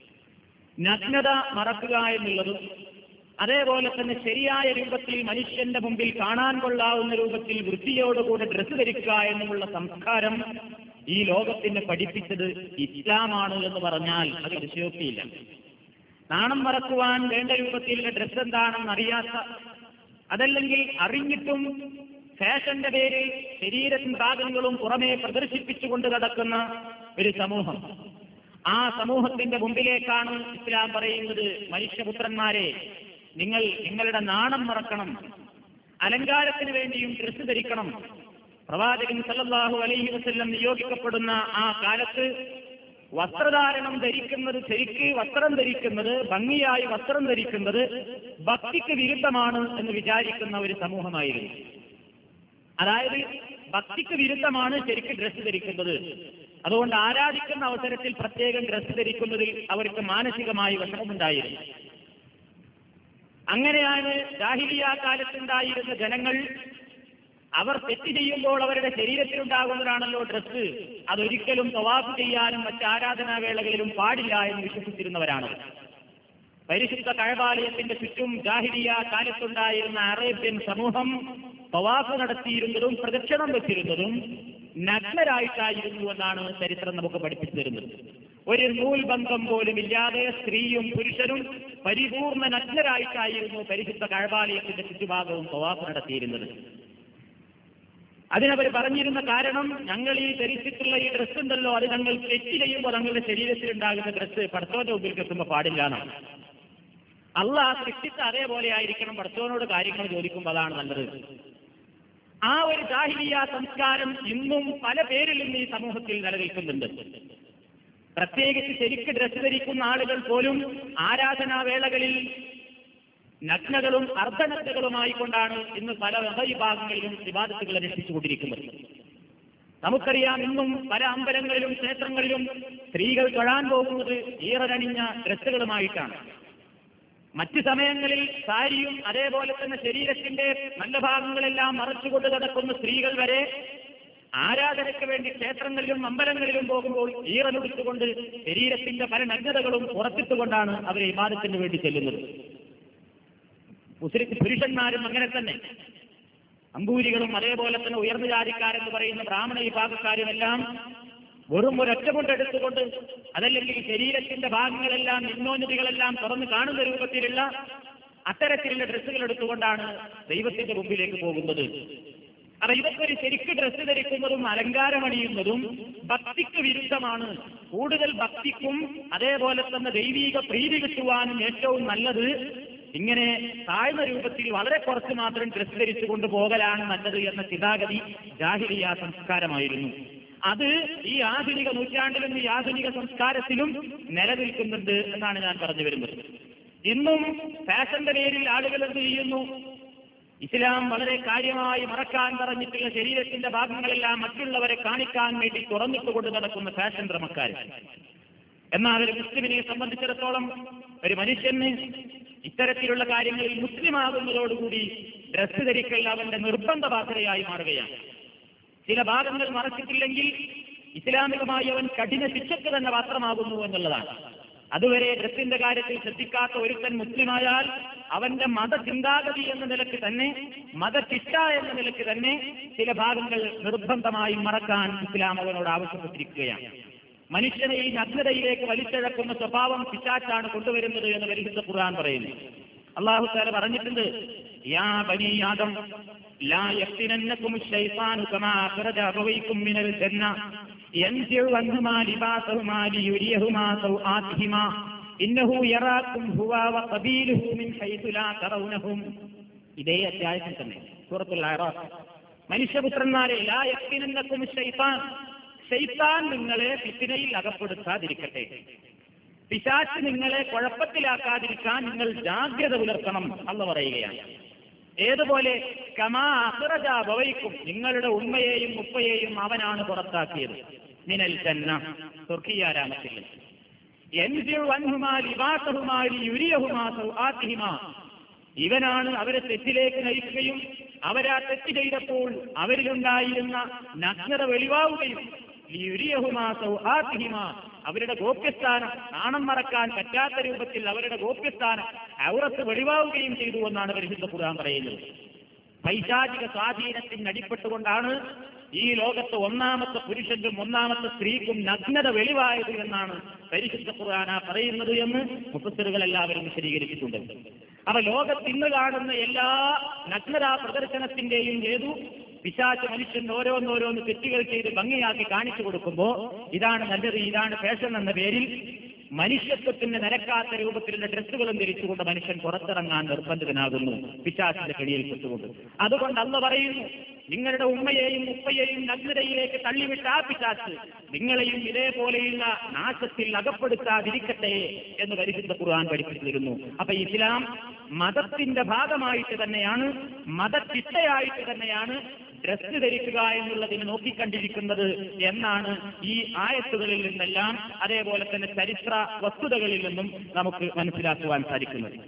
നഗ്നത മറക്കുക എന്നുള്ളതും അതേപോലെ തന്നെ ശരിയായ രൂപത്തിൽ മനുഷ്യന്റെ മുമ്പിൽ കാണാൻ കൊള്ളാവുന്ന രൂപത്തിൽ വൃത്തിയോടുകൂടെ ഡ്രസ്സ് ധരിക്കുക എന്നുമുള്ള സംസ്കാരം ഈ ലോകത്തിന് പഠിപ്പിച്ചത് ഇസ്ലാമാണ് എന്ന് പറഞ്ഞാൽ അത് അതിശയോക്തിയില്ല നാണം മറക്കുവാൻ വേണ്ട രൂപത്തിലുള്ള ഡ്രസ്സ് എന്താണെന്ന് അറിയാത്ത അതല്ലെങ്കിൽ അറിഞ്ഞിട്ടും ഫാഷന്റെ പേരിൽ ശരീരത്തിൻ ഭാഗങ്ങളും പുറമേ പ്രദർശിപ്പിച്ചുകൊണ്ട് നടക്കുന്ന ഒരു സമൂഹം ആ സമൂഹത്തിന്റെ മുമ്പിലേക്കാണ് ഇസ്ലാം പറയുന്നത് മനുഷ്യപുത്രന്മാരെ നിങ്ങൾ നിങ്ങളുടെ നാണം മറക്കണം അലങ്കാരത്തിന് വേണ്ടിയും ഡ്രസ്സ് ധരിക്കണം പ്രവാചകൻ സല്ലല്ലാഹു അലൈഹി വസല്ലം നിയോഗിക്കപ്പെടുന്ന ആ കാലത്ത് വസ്ത്രധാരണം ധരിക്കുന്നത് ശരിക്ക് വസ്ത്രം ധരിക്കുന്നത് ഭംഗിയായി വസ്ത്രം ധരിക്കുന്നത് ഭക്തിക്ക് വിരുദ്ധമാണ് എന്ന് വിചാരിക്കുന്ന ഒരു സമൂഹമായിരുന്നു അതായത് ഭക്തിക്ക് വിരുദ്ധമാണ് ശരിക്ക് ഡ്രസ്സ് ധരിക്കുന്നത് അതുകൊണ്ട് ആരാധിക്കുന്ന അവസരത്തിൽ പ്രത്യേകം ഡ്രസ് ധരിക്കുന്നതിൽ അവർക്ക് മാനസികമായി വിഷമമുണ്ടായിരുന്നു അങ്ങനെയാണ് ജാഹിലിയ കാലത്തുണ്ടായിരുന്ന ജനങ്ങൾ അവർ തെറ്റ് ചെയ്യുമ്പോൾ അവരുടെ ശരീരത്തിലുണ്ടാകുന്നതാണല്ലോ ഡ്രസ്സ് അതൊരിക്കലും തവാഫ് ചെയ്യാനും മറ്റ് ആരാധനാവേളകളിലും പാടില്ല എന്ന് വിശ്വസിച്ചിരുന്നവരാണ് പരിശുദ്ധ കഴബാലയത്തിന്റെ ചുറ്റും ജാഹിലിയ കാലത്തുണ്ടായിരുന്ന അറേബ്യൻ സമൂഹം തവാഫ് നടത്തിയിരുന്നതും പ്രദക്ഷിണം വെച്ചിരുന്നതും നഗ്നരായിട്ടായിരുന്നു എന്നാണ് ചരിത്രം നമുക്ക് പഠിപ്പിച്ചു തരുന്നത് ഒരു നൂൽബന്ധം പോലും ഇല്ലാതെ സ്ത്രീയും പുരുഷനും പരിപൂർണ നഗ്നരായിട്ടായിരുന്നു പരിശുദ്ധ കഴബാലയത്തിന്റെ ചുറ്റുഭാഗവും തവാഫ് നടത്തിയിരുന്നത് അതിനവർ പറഞ്ഞിരുന്ന കാരണം ഞങ്ങൾ ഈ ധരിച്ചിട്ടുള്ള ഈ ഡ്രസ്സ് ഉണ്ടല്ലോ അത് ഞങ്ങൾ തെറ്റ് ചെയ്യുമ്പോൾ ഞങ്ങളുടെ ശരീരത്തിൽ ഉണ്ടാകുന്ന ഡ്രസ്സ് പടത്തോന്റെ മുമ്പിൽ എത്തുമ്പോൾ പാടില്ല എന്നാണ് അള്ളാഹ് സൃഷ്ടിച്ച അതേപോലെ ആയിരിക്കണം പടത്തോനോട് കാര്യങ്ങൾ ചോദിക്കുമ്പോൾ അതാണ് നല്ലത് ആ ഒരു ജാഹിലിയ സംസ്കാരം ഇന്നും പല പേരിൽ ഇന്ന് ഈ സമൂഹത്തിൽ നിലനിൽക്കുന്നുണ്ട് പ്രത്യേകിച്ച് ശരിക്ക് ഡ്രസ്സ് ധരിക്കുന്ന ആളുകൾ പോലും ആരാധനാവേളകളിൽ നഗ്നകളും അർദ്ധനഗ്നകളുമായി കൊണ്ടാണ് ഇന്ന് പല മതവിഭാഗങ്ങളിലും വിവാദത്തുകൾ അനുഷ്ഠിച്ചുകൊണ്ടിരിക്കുന്നത് നമുക്കറിയാം ഇന്നും പല അമ്പലങ്ങളിലും ക്ഷേത്രങ്ങളിലും സ്ത്രീകൾ തൊഴാൻ പോകുന്നത് ഈറനണിഞ്ഞ ഡ്രസ്സുകളുമായിട്ടാണ് മറ്റു സമയങ്ങളിൽ സാരിയും അതേപോലെ തന്നെ ശരീരത്തിന്റെ നല്ല ഭാഗങ്ങളെല്ലാം മറച്ചുകൊണ്ട് നടക്കുന്ന സ്ത്രീകൾ വരെ ആരാധനയ്ക്ക് വേണ്ടി ക്ഷേത്രങ്ങളിലും അമ്പലങ്ങളിലും പോകുമ്പോൾ ഈറനൊടുത്തുകൊണ്ട് ശരീരത്തിന്റെ പല നഗ്നതകളും പുറത്തിട്ടുകൊണ്ടാണ് അവർ വിവാദത്തിന് വേണ്ടി ചെല്ലുന്നത് മുസ്ലിം പുരുഷന്മാരും അങ്ങനെ തന്നെ അമ്പൂരികളും അതേപോലെ തന്നെ ഉയർന്ന ജാതിക്കാരെന്ന് പറയുന്ന ബ്രാഹ്മണ വിഭാഗക്കാരുമെല്ലാം വെറും ഒരൊറ്റ കൊണ്ടെടുത്തുകൊണ്ട് അതല്ലെങ്കിൽ ശരീരത്തിന്റെ ഭാഗങ്ങളെല്ലാം നിന്നോന്നതികളെല്ലാം തുറന്നു കാണുന്ന രൂപത്തിലുള്ള അത്തരത്തിലുള്ള ഡ്രസ്സുകൾ എടുത്തുകൊണ്ടാണ് ദൈവത്തിന്റെ മുമ്പിലേക്ക് പോകുന്നത് അപ്പൊ ഇതൊക്കെ ഒരു ശരിക്ക് ഡ്രസ്സ് ധരിക്കുന്നതും അലങ്കാരമണിയുന്നതും ഭക്തിക്ക് വിരുദ്ധമാണ് കൂടുതൽ ഭക്തിക്കും അതേപോലെ തന്നെ ദൈവീക പ്രീതി കിട്ടുവാനും ഏറ്റവും നല്ലത് ഇങ്ങനെ താഴ്ന്ന രൂപത്തിൽ വളരെ കുറച്ച് മാത്രം ഡ്രസ്സ് ധരിച്ചു കൊണ്ടുപോകലാണ് നല്ലത് എന്ന ചിതാഗതി ജാഹിലിയ സംസ്കാരമായിരുന്നു അത് ഈ ആധുനിക നൂറ്റാണ്ടിലും ഈ ആധുനിക സംസ്കാരത്തിലും നിലനിൽക്കുന്നുണ്ട് എന്നാണ് ഞാൻ പറഞ്ഞു വരുന്നത് ഇന്നും ഫാഷന്റെ പേരിൽ ആളുകൾ എന്ത് ചെയ്യുന്നു ഇസ്ലാം വളരെ കാര്യമായി മറക്കാൻ പറഞ്ഞിട്ടുള്ള ശരീരത്തിന്റെ ഭാഗങ്ങളെല്ലാം മറ്റുള്ളവരെ കാണിക്കാൻ വേണ്ടി തുറന്നിട്ടുകൊണ്ട് നടക്കുന്ന ഫാഷൻ ഭ്രമക്കാർ എന്നാൽ ഒരു മുസ്ലിമിനെ സംബന്ധിച്ചിടത്തോളം ഒരു മനുഷ്യന് ഇത്തരത്തിലുള്ള കാര്യങ്ങളിൽ മുസ്ലിമാകുന്നതോടുകൂടി ഡ്രസ്സ് ധരിക്കൽ അവന്റെ നിർബന്ധ ബാധ്യതയായി മാറുകയാണ് ചില ഭാഗങ്ങൾ മറച്ചിട്ടില്ലെങ്കിൽ ഇസ്ലാമികമായി അവൻ കഠിന ശിക്ഷയ്ക്ക് തന്നെ പാത്രമാകുന്നു എന്നുള്ളതാണ് അതുവരെ ഡ്രസ്സിന്റെ കാര്യത്തിൽ ശ്രദ്ധിക്കാത്ത ഒരുത്തൻ മുസ്ലിമായാൽ അവന്റെ മതചിന്താഗതി എന്ന നിലയ്ക്ക് തന്നെ മതശിക്ഷ എന്ന നിലയ്ക്ക് തന്നെ ചില ഭാഗങ്ങൾ നിർബന്ധമായും മറക്കാൻ ഇസ്ലാം അവനോട് ആവശ്യപ്പെട്ടിരിക്കുകയാണ് മനുഷ്യനെ ഈ നഗ്നതയിലേക്ക് വലിച്ചിഴക്കുന്ന സ്വഭാവം പിശാച്ചാണ് കൊണ്ടുവരുന്നത് എന്ന് പരിശുദ്ധ ഖുർആൻ പറയുന്നു അള്ളാഹു താല പറഞ്ഞിട്ടുണ്ട് യാ ബനി ആദം ലാ യഫ്തിനന്നകും الشيطان كما أخرج أبويكم من الجنة ينزع عنهما لباسهما ليريهما سوآتهما إنه يراكم هو وقبيله من حيث لا ترونهم ഇതേ അധ്യായത്തിൽ തന്നെ സൂറത്തുൽ അറാഫ് മനുഷ്യപുത്രന്മാരെ ലാ യഫ്തിനന്നകും الشيطان ശൈത്താൻ നിങ്ങളെ ഫിത്തിനയിൽ അകപ്പെടുത്താതിരിക്കട്ടെ പിശാച്ച് നിങ്ങളെ കുഴപ്പത്തിലാക്കാതിരിക്കാൻ നിങ്ങൾ ജാഗ്രത പുലർത്തണം എന്ന് പറയുകയാണ് ഏതുപോലെ കമാ അഹ്റജ ഭവയിക്കും നിങ്ങളുടെ ഉമ്മയെയും ഉപ്പയെയും അവനാണ് പുറത്താക്കിയത് മിനൽ ജന്ന തുർക്കിയാരാമത്തിൽ ഇവനാണ് അവരെ തെറ്റിലേക്ക് നയിക്കുകയും അവരാ തെറ്റ് ചെയ്തപ്പോൾ അവരിലുണ്ടായിരുന്ന നഗ്നത വെളിവാവുകയും ലിയുരിയഹുമാ സൗഹാത്തിഹിമാ അവരുടെ ഗോപ്യസ്ഥാനം നാണം മറക്കാൻ പറ്റാത്ത രൂപത്തിൽ അവരുടെ ഗോപ്യസ്ഥാനം ഔറത്ത് വെളിവാവുകയും ചെയ്തു എന്നാണ് പരിശുദ്ധ ഖുർആൻ പറയുന്നത് പൈശാചിക സ്വാധീനത്തിന് അടിപ്പെട്ടുകൊണ്ടാണ് ഈ ലോകത്ത് ഒന്നാമത്തെ പുരുഷനും ഒന്നാമത്തെ സ്ത്രീക്കും നഗ്നത വെളിവായത് എന്നാണ് പരിശുദ്ധ ഖുർആന പറയുന്നത് എന്ന് മുപ്പത്തിറുകൾ എല്ലാവരും വിശദീകരിച്ചിട്ടുണ്ട് അപ്പൊ ലോകത്ത് ഇന്ന് കാണുന്ന എല്ലാ നഗ്നതാ പ്രദർശനത്തിന്റെയും ഏതു പിശാച്ച് മനുഷ്യൻ ഓരോന്നോരോന്ന് തെറ്റുകൾ ചെയ്ത് ഭംഗിയാക്കി കാണിച്ചു കൊടുക്കുമ്പോ ഇതാണ് നല്ലത് ഇതാണ് ഫാഷൻ എന്ന പേരിൽ മനുഷ്യത്വത്തിന് നിരക്കാത്ത രൂപത്തിലുള്ള ഡ്രസ്സുകളും ധരിച്ചുകൊണ്ട് മനുഷ്യൻ പുറത്തിറങ്ങാൻ നിർബന്ധിതനാകുന്നു പിശാച്ചിന്റെ കെണിയിൽ പെട്ടുകൊണ്ട് അതുകൊണ്ട് അന്ന് പറയുന്നു നിങ്ങളുടെ ഉമ്മയെയും ഉപ്പയെയും നഗ്നതയിലേക്ക് തള്ളിവിട്ട ആ പിശാച്ച് നിങ്ങളെയും ഇതേപോലെയുള്ള നാശത്തിൽ അകപ്പെടുത്താതിരിക്കട്ടെ എന്ന് പരിശുദ്ധ ഖുർആൻ പഠിപ്പിച്ചു തരുന്നു അപ്പൊ ഇസ്ലാം മതത്തിന്റെ ഭാഗമായിട്ട് തന്നെയാണ് മതചിട്ടയായിട്ട് തന്നെയാണ് ഡ്രസ് ധരിക്കുക എന്നുള്ളതിന് നോക്കിക്കണ്ടിരിക്കുന്നത് എന്നാണ് ഈ ആയത്തുകളിൽ നിന്നെല്ലാം അതേപോലെ തന്നെ ചരിത്ര വസ്തുതകളിൽ നിന്നും നമുക്ക് മനസ്സിലാക്കുവാൻ സാധിക്കുന്നത്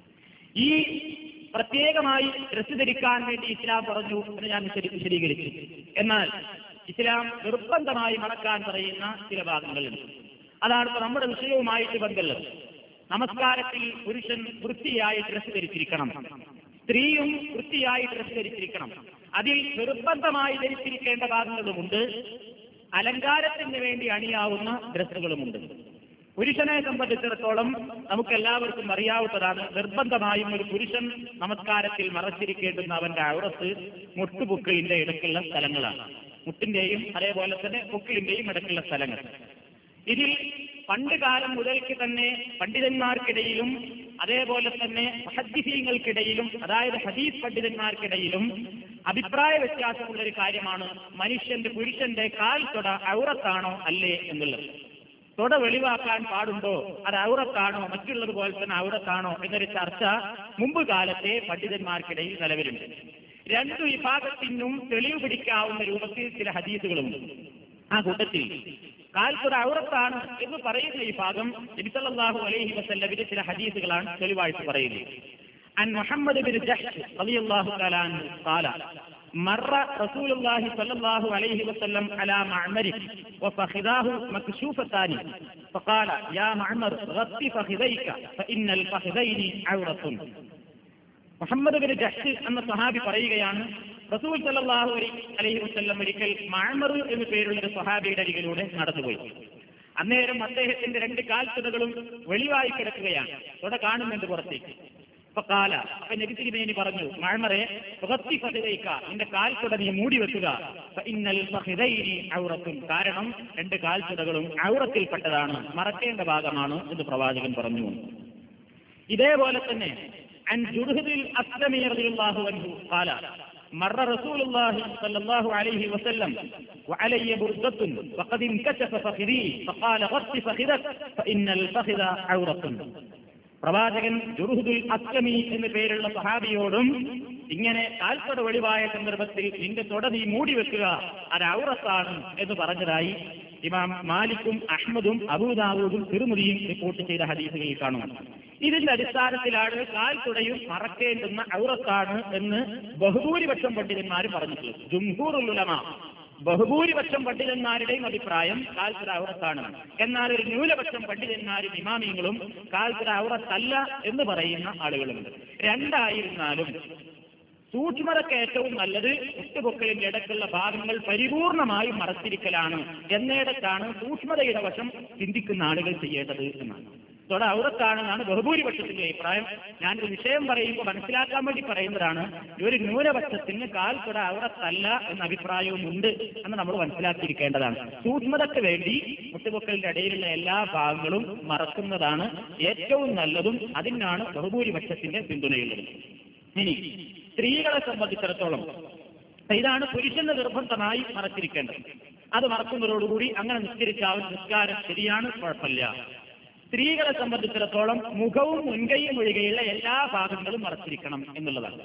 ഈ പ്രത്യേകമായി ഡ്രസ് ധരിക്കാൻ വേണ്ടി ഇസ്ലാം പറഞ്ഞു എന്ന് ഞാൻ വിശദീ- വിശദീകരിച്ചു എന്നാൽ ഇസ്ലാം നിർബന്ധമായി മറക്കാൻ പറയുന്ന ചില ഭാഗങ്ങളുണ്ട് അതാണ് ഇപ്പൊ നമ്മുടെ വിഷയവുമായിട്ട് ബന്ധമുള്ളത് നമസ്കാരത്തിൽ പുരുഷൻ വൃത്തിയായി ഡ്രസ് ധരിച്ചിരിക്കണം സ്ത്രീയും വൃത്തിയായി ഡ്രസ് ധരിച്ചിരിക്കണം അതിൽ നിർബന്ധമായി ധരിച്ചിരിക്കേണ്ട ഭാഗങ്ങളുമുണ്ട് അലങ്കാരത്തിന് വേണ്ടി അണിയാവുന്ന ഡ്രസ്സുകളുമുണ്ട് പുരുഷനെ സംബന്ധിച്ചിടത്തോളം നമുക്കെല്ലാവർക്കും അറിയാവുന്നതാണ് നിർബന്ധമായും ഒരു പുരുഷൻ നമസ്കാരത്തിൽ മറച്ചിരിക്കേണ്ടുന്ന അവന്റെ ഔറത്ത് മുട്ടുപുക്കിളിന്റെ ഇടയ്ക്കുള്ള സ്ഥലങ്ങളാണ് മുട്ടിന്റെയും അതേപോലെ തന്നെ പുക്കിളിന്റെയും ഇടയ്ക്കുള്ള സ്ഥലങ്ങൾ ഇതിൽ പണ്ട് കാലം മുതൽക്ക് തന്നെ പണ്ഡിതന്മാർക്കിടയിലും അതേപോലെ തന്നെ ഹദ്ദിഫീങ്ങൾക്കിടയിലും അതായത് ഹദീസ് പണ്ഡിതന്മാർക്കിടയിലും അഭിപ്രായ വ്യത്യാസമുള്ള ഒരു കാര്യമാണ് മനുഷ്യന്റെ പുരുഷന്റെ കാൽ തൊട ഔറത്താണോ അല്ലേ എന്നുള്ളത് തൊട വെളിവാക്കാൻ പാടുണ്ടോ അത് ഔറത്താണോ മറ്റുള്ളതുപോലെ തന്നെ ഔറത്താണോ എന്നൊരു ചർച്ച മുമ്പ് കാലത്തെ പണ്ഡിതന്മാർക്കിടയിൽ നിലവിലുണ്ട് രണ്ടു വിഭാഗത്തിനും തെളിവ് പിടിക്കാവുന്ന രൂപത്തിൽ ചില ഹദീസുകളുണ്ട് ആ കൂട്ടത്തിൽ കാൽത്തുറ ഔറത്താണ് എന്ന് പറയുന്ന ഈ ഭാഗം നബിസല്ലാഹു അലൈഹി വസല്ലമിന്റെ ചില ഹദീസുകളാണ് തെളിവായിട്ട് പറയുന്നത് عن محمد بن جحش رضي الله تعالى عنه قال مر رسول الله صلى الله عليه وسلم على معمر وفخذاه مكشوفتان فقال يا معمر غط فخذيك فإن الفخذين عورة മുഹമ്മദ് ബിൻ ജഹ്ഷ് എന്ന സഹാബി പറയുകയാണ് റസൂൽ സല്ലല്ലാഹു അലൈഹി വസല്ലം ഒരിക്കൽ മഅമർ എന്നു പേരുള്ള ഒരു സഹാബിയുടെ അരികിലൂടെ നടന്നുപോയി അന്നേരം അദ്ദേഹത്തിന്റെ രണ്ട് കാൽത്തുടകളും വെളിവായി കിടക്കുകയാണ് ഇവിടെ കാണുന്നുണ്ട് പുറത്തേക്ക് അപ്പൊ കാല അപ്പൊ നബിത്തിരിമേനി പറഞ്ഞു മഴമറെ പുകത്തി ഫഹിതയ്ക്ക നിന്റെ കാൽത്തുട നീ മൂടി വെക്കുക ഫ ഇന്നൽ ഫഹിദൈനി ഔറത്തും കാരണം രണ്ട് കാൽത്തുടകളും ഔറത്തിൽപ്പെട്ടതാണ് മറക്കേണ്ട ഭാഗമാണ് എന്ന് പ്രവാചകൻ പറഞ്ഞു ഇതേപോലെ തന്നെ عن جرهد الأسلمي رضي الله عنه قال مر رسول الله صلى الله عليه وسلم وعلي بردة وقد انكشف فخذي فقال غط فخذك فإن الفخذ عورة പ്രവാചകൻ ജുറുഹുദുൽ അസ്ലമി എന്ന പേരുള്ള സഹാബിയോടും ഇങ്ങനെ കാൽപ്പട വെളിവായ സന്ദർഭത്തിൽ നിന്റെ തൊട നീ മൂടി വെക്കുക അത് ഔറത്താണ് എന്ന് പറഞ്ഞതായി ഇമാം മാലിക്കും അഹ്മദും അബൂദാവൂദും തിരുമുതിയും റിപ്പോർട്ട് ചെയ്ത ഹദീസുകളിൽ കാണുന്നു ഇതിന്റെ അടിസ്ഥാനത്തിലാണ് കാൽ തുടയും മറക്കേണ്ടുന്ന ഔറത്താണ് എന്ന് ബഹുഭൂരിപക്ഷം പണ്ഡിതന്മാർ പറഞ്ഞിട്ടുള്ളത് ജുംഹൂറുൽ ഉലമ ബഹുഭൂരിപക്ഷം പണ്ഡിതന്മാരുടെയും അഭിപ്രായം കാൽത്തുര ഔറത്താണ് എന്നാൽ ഒരു ന്യൂനപക്ഷം പണ്ഡിതന്മാരും ഇമാമിങ്ങളും കാൽത്തുര ഔറത്തല്ല എന്ന് പറയുന്ന ആളുകളുണ്ട് രണ്ടായിരുന്നാലും സൂക്ഷ്മതയ്ക്ക് ഏറ്റവും നല്ലത് മുട്ടുപൊക്കലിന്റെ ഇടയ്ക്കുള്ള ഭാഗങ്ങൾ പരിപൂർണമായും മറച്ചിരിക്കലാണ് എന്നിടത്താണ് സൂക്ഷ്മതയുടെ വശം ചിന്തിക്കുന്ന ആളുകൾ ചെയ്യേണ്ടത് എന്നാണ് തൊട ഔറത്താണെന്നാണ് ബഹുഭൂരിപക്ഷത്തിന്റെ അഭിപ്രായം ഞാനൊരു വിഷയം പറയുമ്പോൾ മനസ്സിലാക്കാൻ വേണ്ടി പറയുന്നതാണ് ഈ ഒരു ന്യൂനപക്ഷത്തിന് കാൽ തൊട ഔറത്തല്ല എന്ന അഭിപ്രായവും ഉണ്ട് എന്ന് നമ്മൾ മനസ്സിലാക്കിയിരിക്കേണ്ടതാണ് സൂക്ഷ്മതയ്ക്ക് വേണ്ടി മുട്ടുപൊക്കലിന്റെ ഇടയിലുള്ള എല്ലാ ഭാഗങ്ങളും മറക്കുന്നതാണ് ഏറ്റവും നല്ലതും അതിനാണ് ബഹുഭൂരിപക്ഷത്തിന്റെ പിന്തുണയുള്ളത് ഇനി സ്ത്രീകളെ സംബന്ധിച്ചിടത്തോളം ഇതാണ് പുരുഷന്റെ നിർബന്ധമായി മറച്ചിരിക്കേണ്ടത് അത് മറക്കുന്നതോടുകൂടി അങ്ങനെ നിസ്കരിച്ചാവും നിസ്കാരം ശരിയാണ് കുഴപ്പമില്ല സ്ത്രീകളെ സംബന്ധിച്ചിടത്തോളം മുഖവും മുൻകൈയും ഒഴികെയുള്ള എല്ലാ ഭാഗങ്ങളും മറച്ചിരിക്കണം എന്നുള്ളതാണ്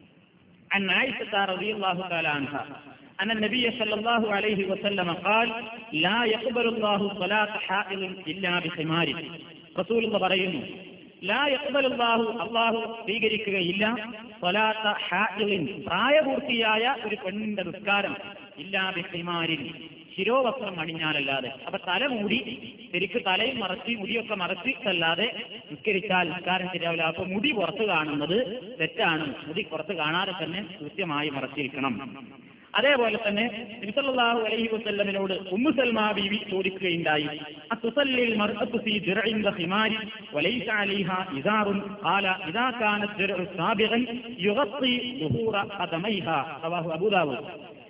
عن عائشة رضي الله تعالى عنها أن النبي صلى الله عليه وسلم قال لا يقبل الله صلاة حائض إلا بخمار رسول الله പറയുന്നു ലാ യഖ്ബലുല്ലാഹു അള്ളാഹു സ്വീകരിക്കുകയില്ല സ്വലാത്ത ഹാഇലിൻ പ്രായപൂർത്തിയായ ഒരു പെണ്ണിന്റെ നിസ്കാരം ഇല്ലാ ബിഹിമാരിൻ ശിരോവസ്ത്രം അണിഞ്ഞാലല്ലാതെ അപ്പൊ തല മൂടി ശരിക്ക് തലയും മറച്ച് മുടിയൊക്കെ മറച്ചിട്ടല്ലാതെ നിസ്കരിച്ചാൽ നിസ്കാരം ശരിയാവില്ല അപ്പൊ മുടി പുറത്ത് കാണുന്നത് തെറ്റാണ് മുടി പുറത്ത് കാണാതെ തന്നെ കൃത്യമായി മറച്ചിരിക്കണം അതേപോലെ തന്നെ നബിസല്ലല്ലാഹു അലൈഹി വസല്ലമിനോട് ഉമ്മു സൽമാ ബീവി ചോദിക്കുകയുണ്ടായി അത്തുസല്ലിൽ മർഅത്തു ഫീ ദിർഇൻ വഖിമാരി വലൈസ അലൈഹാ ഇസാറുൻ ഖാല ഇദാ കാനത് ദിർഉ സാബിഗൻ യുഗത്തി ദുഹൂറ ഖദമൈഹാ റവാഹു അബൂ ദാവൂദ്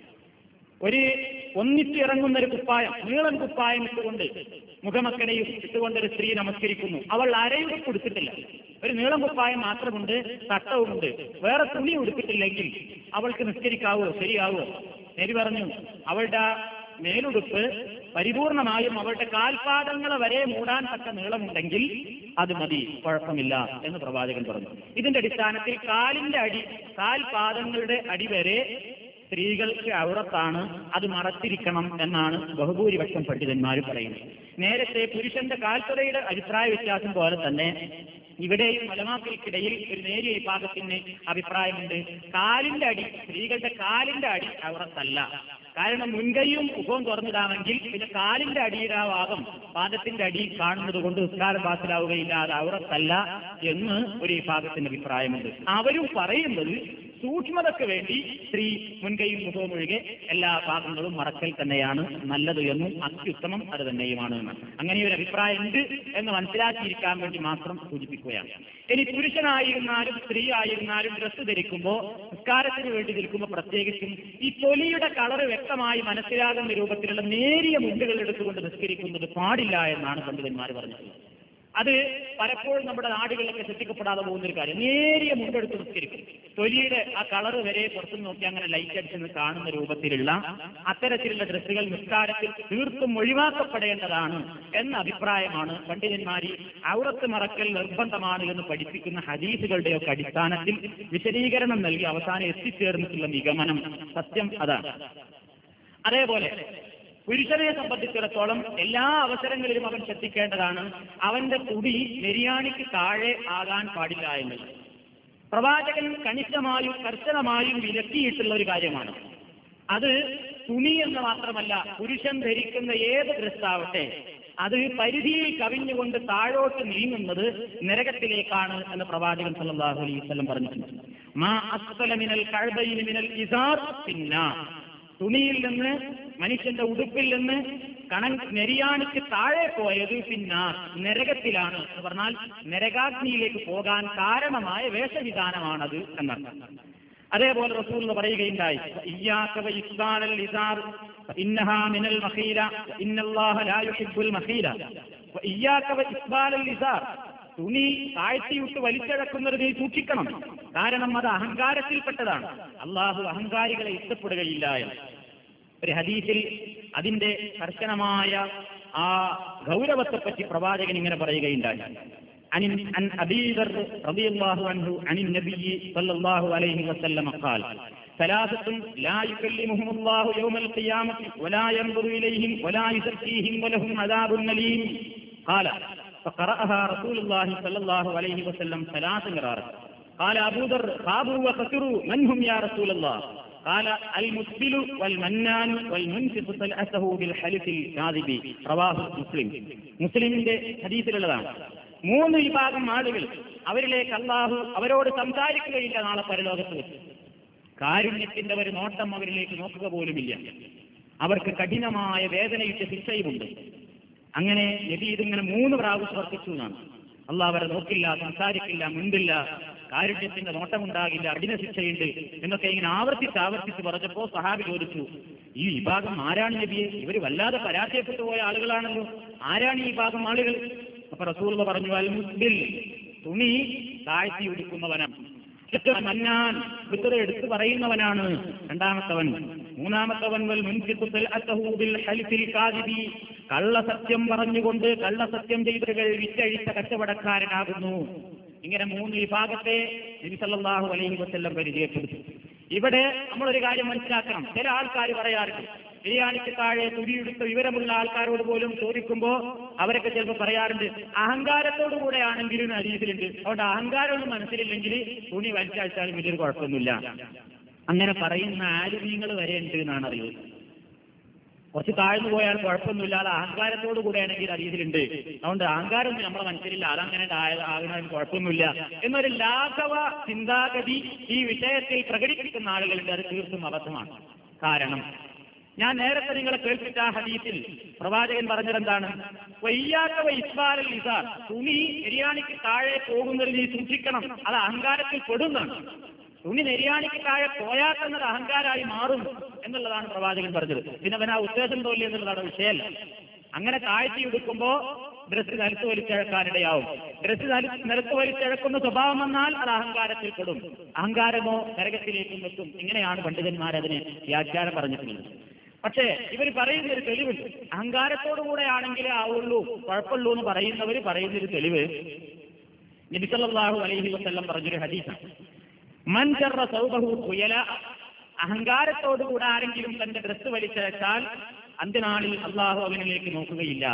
ഒരു ഒന്നിച്ചിറങ്ങുന്ന ഒരു കുപ്പായം നീളൻ കുപ്പായം ഇട്ടുകൊണ്ട് മുഖമക്കടയും ഇട്ടുകൊണ്ട് ഒരു സ്ത്രീ നമസ്കരിക്കുന്നു അവൾ ആരെയും കൊടുത്തിട്ടില്ല ഒരു നീളം കുപ്പായം മാത്രമുണ്ട് തട്ടവുമുണ്ട് വേറെ തുണി ഉടുത്തിട്ടില്ലെങ്കിൽ അവൾക്ക് നിസ്കരിക്കാവോ ശരിയാവോ നേരി പറഞ്ഞു അവളുടെ ആ മേലുടുപ്പ് പരിപൂർണമായും അവളുടെ കാൽപാദങ്ങളെ വരെ മൂടാൻ തക്ക നീളമുണ്ടെങ്കിൽ അത് മതി കുഴപ്പമില്ല എന്ന് പ്രവാചകൻ പറഞ്ഞു ഇതിന്റെ അടിസ്ഥാനത്തിൽ കാലിന്റെ അടി കാൽപാദങ്ങളുടെ അടി വരെ സ്ത്രീകൾക്ക് ഔറത്താണ് അത് മറച്ചിരിക്കണം എന്നാണ് ബഹുഭൂരിപക്ഷം പണ്ഡിതന്മാർ പറയുന്നത് നേരത്തെ പുരുഷന്റെ കാൽത്തുറയുടെ അഭിപ്രായ വ്യത്യാസം പോലെ തന്നെ ഇവിടെയും മലമാക്കൾക്കിടയിൽ ഒരു നേരിയ വിഭാഗത്തിന് അഭിപ്രായമുണ്ട് കാലിന്റെ അടി സ്ത്രീകളുടെ കാലിന്റെ അടി ഔറത്തല്ല കാരണം മുൻകൈയും മുഖവും തുറന്നിടാമെങ്കിൽ പിന്നെ കാലിന്റെ അടിയുടെ ആ ഭാഗം പാദത്തിന്റെ അടി കാണുന്നത് കൊണ്ട് നിസ്കാരം പാസിലാവുകയില്ല അത് ഔറത്തല്ല എന്ന് ഒരു വിഭാഗത്തിന്റെ അഭിപ്രായമുണ്ട് അവരും പറയുന്നത് സൂക്ഷ്മതയ്ക്ക് വേണ്ടി സ്ത്രീ മുൻകൈയും മുഖവും ഒഴികെ എല്ലാ ഭാഗങ്ങളും മറക്കൽ തന്നെയാണ് നല്ലത് എന്നും അത്യുത്തമം അത് തന്നെയുമാണ് എന്ന് അങ്ങനെ ഒരു അഭിപ്രായം ഉണ്ട് എന്ന് മനസ്സിലാക്കിയിരിക്കാൻ വേണ്ടി മാത്രം സൂചിപ്പിക്കുകയാണ് ഇനി പുരുഷനായിരുന്നാലും സ്ത്രീ ആയിരുന്നാലും ഡ്രസ്സ് ധരിക്കുമ്പോൾ നിസ്കാരത്തിന് വേണ്ടി നിൽക്കുമ്പോൾ പ്രത്യേകിച്ചും ഈ തൊലിയുടെ കളറ് വ്യക്തമായി മനസ്സിലാകുന്ന രൂപത്തിലുള്ള നേരിയ മുണ്ടുകൾ എടുത്തുകൊണ്ട് നിസ്കരിക്കുന്നത് പാടില്ല എന്നാണ് പണ്ഡിതന്മാർ പറഞ്ഞിട്ടുള്ളത് അത് പലപ്പോഴും നമ്മുടെ നാടുകളിലൊക്കെ ശ്രദ്ധിക്കപ്പെടാതെ പോകുന്ന ഒരു കാര്യം നേരിയ മുണ്ടെടുത്ത് നിസ്കരിക്കും തൊലിയുടെ ആ കളറ് വരെ പുറത്തു നോക്കി അങ്ങനെ ലൈറ്റ് അടിച്ചെന്ന് കാണുന്ന രൂപത്തിലുള്ള അത്തരത്തിലുള്ള ഡ്രസ്സുകൾ നിസ്കാരത്തിൽ തീർത്തും ഒഴിവാക്കപ്പെടേണ്ടതാണ് എന്ന അഭിപ്രായമാണ് പണ്ഡിതന്മാർ ഔറത്ത് മറക്കൽ നിർബന്ധമാണ് എന്ന് പഠിപ്പിക്കുന്ന ഹദീസുകളുടെയൊക്കെ അടിസ്ഥാനത്തിൽ വിശദീകരണം നൽകി അവസാനം എത്തിച്ചേർന്നിട്ടുള്ള നിഗമനം സത്യം അതാണ് അതേപോലെ പുരുഷനെ സംബന്ധിച്ചിടത്തോളം എല്ലാ അവസരങ്ങളിലും അവൻ ശ്രദ്ധിക്കേണ്ടതാണ് അവന്റെ കുടി നെരിയാണിക്ക് താഴെ ആകാൻ പാടില്ല എന്നുള്ളത് പ്രവാചകൻ കണിശമായും കർശനമായും വിലക്കിയിട്ടുള്ള ഒരു കാര്യമാണ് അത് തുണി എന്ന് മാത്രമല്ല പുരുഷൻ ധരിക്കുന്ന ഏത് ഡ്രസ്സാവട്ടെ അത് പരിധിയിൽ കവിഞ്ഞുകൊണ്ട് താഴോട്ട് നീങ്ങുന്നത് നരകത്തിലേക്കാണ് എന്ന് പ്രവാചകൻ സല്ലല്ലാഹു അലൈഹി വസല്ലം പറഞ്ഞിട്ടുണ്ട് മാ അസ്ഫല മിനൽ കഅബൈനി മിനൽ ഇസാർ പിന്നാ തുണിയിൽ നിന്ന് മനുഷ്യന്റെ ഉടുപ്പിൽ നിന്ന് കണൻ നെരിയാണിക്ക് താഴെ പോയത് പിന്നെ നരകത്തിലാണ് എന്ന് പറഞ്ഞാൽ നരകാഗ്നിയിലേക്ക് പോകാൻ കാരണമായ വേഷവിധാനമാണത് എന്നർത്ഥം അതേപോലെ റസൂൽ പറയുകയുണ്ടായി ഇയ്യാക വ ഇസ്ബാലൽ ഇസാർ ഇന്നഹാ മിനൽ മഖീല ഇന്നല്ലാഹ ലാ യുഹിബ്ബുൽ മഖീല വ ഇയ്യാക വ ഇസ്ബാലൽ ഇസാർ തുണി താഴ്ത്തിവിട്ട് വലിച്ചഴക്കുന്നത് നീ സൂക്ഷിക്കണം കാരണം അത് അഹങ്കാരത്തിൽപ്പെട്ടതാണ് അള്ളാഹു അഹങ്കാരികളെ ഇഷ്ടപ്പെടുകയില്ല എന്ന് ഒരു ഹദീസിൽ അതിന്റെ കർശനമായ ആ ഗൗരവത്തെപ്പറ്റി പ്രവാചകൻ ഇങ്ങനെ പറയുകയുണ്ടായി عن عن ابي ذر رضي الله عنه عن النبي صلى الله عليه وسلم قال ثلاثة لا يكلمهم الله يوم القيامة ولا ينظر إليهم ولا يزكيهم ولهم عذاب أليم قال فقرأها رسول الله صلى الله عليه وسلم ثلاث مرارات قال أبو ذر خابوا وخسروا من هم يا رسول الله قال المسبل والمنان والمنفق سلعته بالحلف الكاذب رواه مسلم മുസ്ലിമിന്റെ ഹദീസിലുള്ളതാണ് മൂന്ന് വിഭാഗം ആളുകൾ അവരിലേക്ക് അള്ളാഹു അവരോട് സംസാരിക്കുകയില്ല നാളെ പരലോകത്ത് വെച്ച് കാരുണ്യത്തിന്റെ ഒരു നോട്ടം അവരിലേക്ക് നോക്കുക പോലുമില്ല അവർക്ക് കഠിനമായ വേദനയുടെ ശിക്ഷയുമുണ്ട് അങ്ങനെ നബി ഇതിങ്ങനെ മൂന്ന് പ്രാവശ്യം വർദ്ധിച്ചു എന്നാണ് അള്ളാഹ് അവരെ നോക്കില്ല സംസാരിക്കില്ല മുണ്ടില്ല കാരുണ്യത്തിന്റെ നോട്ടമുണ്ടാകില്ല കഠിന ശിക്ഷയുണ്ട് എന്നൊക്കെ ഇങ്ങനെ ആവർത്തിച്ച് ആവർത്തിച്ച് പറഞ്ഞപ്പോ സഹാബി ചോദിച്ചു ഈ വിഭാഗം ആരാണ് നബിയെ ഇവർ വല്ലാതെ പരാജയപ്പെട്ടു പോയ ആളുകളാണല്ലോ ആരാണ് ഈ വിഭാഗം ആളുകൾ അപ്പൊ റസൂൽ പറഞ്ഞു അൽ മുസ്ബിൽ തുണി താഴ്ത്തി ഉടുക്കുന്നവനാണ് മന്നാൻ ഫിത്തർ എടുത്തു പറയുന്നവനാണ് രണ്ടാമത്തവൻ മൂന്നാമത്തവൻ വൽ മുൻഫിഖുൽ അത്തഹൂബിൽ ഹലിഫിൽ കാദിബി കള്ളസത്യം പറഞ്ഞുകൊണ്ട് കള്ളസത്യം ചെയ്തകൾ വിറ്റഴിച്ച കച്ചവടക്കാരനാകുന്നു ഇങ്ങനെ മൂന്ന് വിഭാഗത്തെ നബി സല്ലല്ലാഹു അലൈഹി വസല്ലം പരിചയപ്പെടുത്തി ഇവിടെ നമ്മളൊരു കാര്യം മനസ്സിലാക്കണം ചില ആൾക്കാർ പറയാറുണ്ട് ബിരിയാണിക്ക് താഴെ തുടിയെടുത്ത വിവരമുള്ള ആൾക്കാരോട് പോലും ചോദിക്കുമ്പോൾ അവരൊക്കെ ചിലപ്പോൾ പറയാറുണ്ട് അഹങ്കാരത്തോടു കൂടെ ആണെങ്കിലും അരീതിലുണ്ട് അതുകൊണ്ട് അഹങ്കാരമൊന്നും മനസ്സിലില്ലെങ്കിൽ തുണി വലിച്ചഴിച്ചാലും വലിയൊരു കുഴപ്പമൊന്നുമില്ല അങ്ങനെ പറയുന്ന ആലുമീങ്ങൾ വരെ ഉണ്ട് എന്നാണ് അറിയുന്നത് കുറച്ച് താഴ്ന്നു പോയാൽ കുഴപ്പമൊന്നുമില്ലാതെ അഹങ്കാരത്തോടു കൂടെയാണെങ്കിൽ അതീതിലുണ്ട് അതുകൊണ്ട് അഹങ്കാരമൊന്നും നമ്മളെ മനസ്സിലില്ല അതങ്ങനെ ആകുന്നതിന് കുഴപ്പമൊന്നുമില്ല എന്നൊരു ലാഘവ ചിന്താഗതി ഈ വിഷയത്തിൽ പ്രകടിപ്പിക്കുന്ന ആളുകളുണ്ട് അത് തീർത്തും അബദ്ധമാണ് കാരണം ഞാൻ നേരത്തെ നിങ്ങളെ കേൾപ്പിച്ച ആ ഹദീസിൽ പ്രവാചകൻ പറഞ്ഞതെന്താണ് വയ്യാക്കവ ഇസ്ബാലൽ ഇസാർ തുണി എരിയാണിക്ക് താഴെ പോകുന്നത് നീ സൂക്ഷിക്കണം അത് അഹങ്കാരത്തിൽ പെടുന്നതാണ് തുണി നെരിയാണിക്ക് താഴെ പോയാൽ തന്നെ അത് അഹങ്കാരമായി മാറും എന്നുള്ളതാണ് പ്രവാചകൻ പറഞ്ഞത് പിന്നെ അവൻ ആ ഉദ്ദേശം തോന്നി എന്നുള്ളതാണ് വിഷയമല്ല അങ്ങനെ താഴ്ത്തി എടുക്കുമ്പോ ഡ്രസ്സ് നിലത്ത് വലിച്ചഴക്കാനിടയാവും ഡ്രസ്സ് നിലത്ത് വലിച്ചഴക്കുന്ന സ്വഭാവം വന്നാൽ അത് അഹങ്കാരത്തിൽ പെടും അഹങ്കാരമോ നരകത്തിലേക്കും എത്തും ഇങ്ങനെയാണ് പണ്ഡിതന്മാർ അതിനെ വ്യാഖ്യാനം പറഞ്ഞിട്ടുള്ളത് പക്ഷേ ഇവർ പറയുന്ന ഒരു തെളിവുണ്ട് അഹങ്കാരത്തോടുകൂടെ ആണെങ്കിലേ ആവുള്ളൂ കുഴപ്പമുള്ളൂ എന്ന് പറയുന്നവർ പറയുന്ന ഒരു തെളിവ് നബിസല്ലാഹു അലൈഹി വസ്ല്ലം പറഞ്ഞൊരു ഹദീസാണ് മൻ ചർറ സൗബഹു കുയല അഹങ്കാരത്തോടുകൂടെ ആരെങ്കിലും തന്റെ ഡ്രസ്സ് വലിച്ചയച്ചാൽ അന്ത്യനാളിൽ അള്ളാഹു അവനിലേക്ക് നോക്കുകയില്ല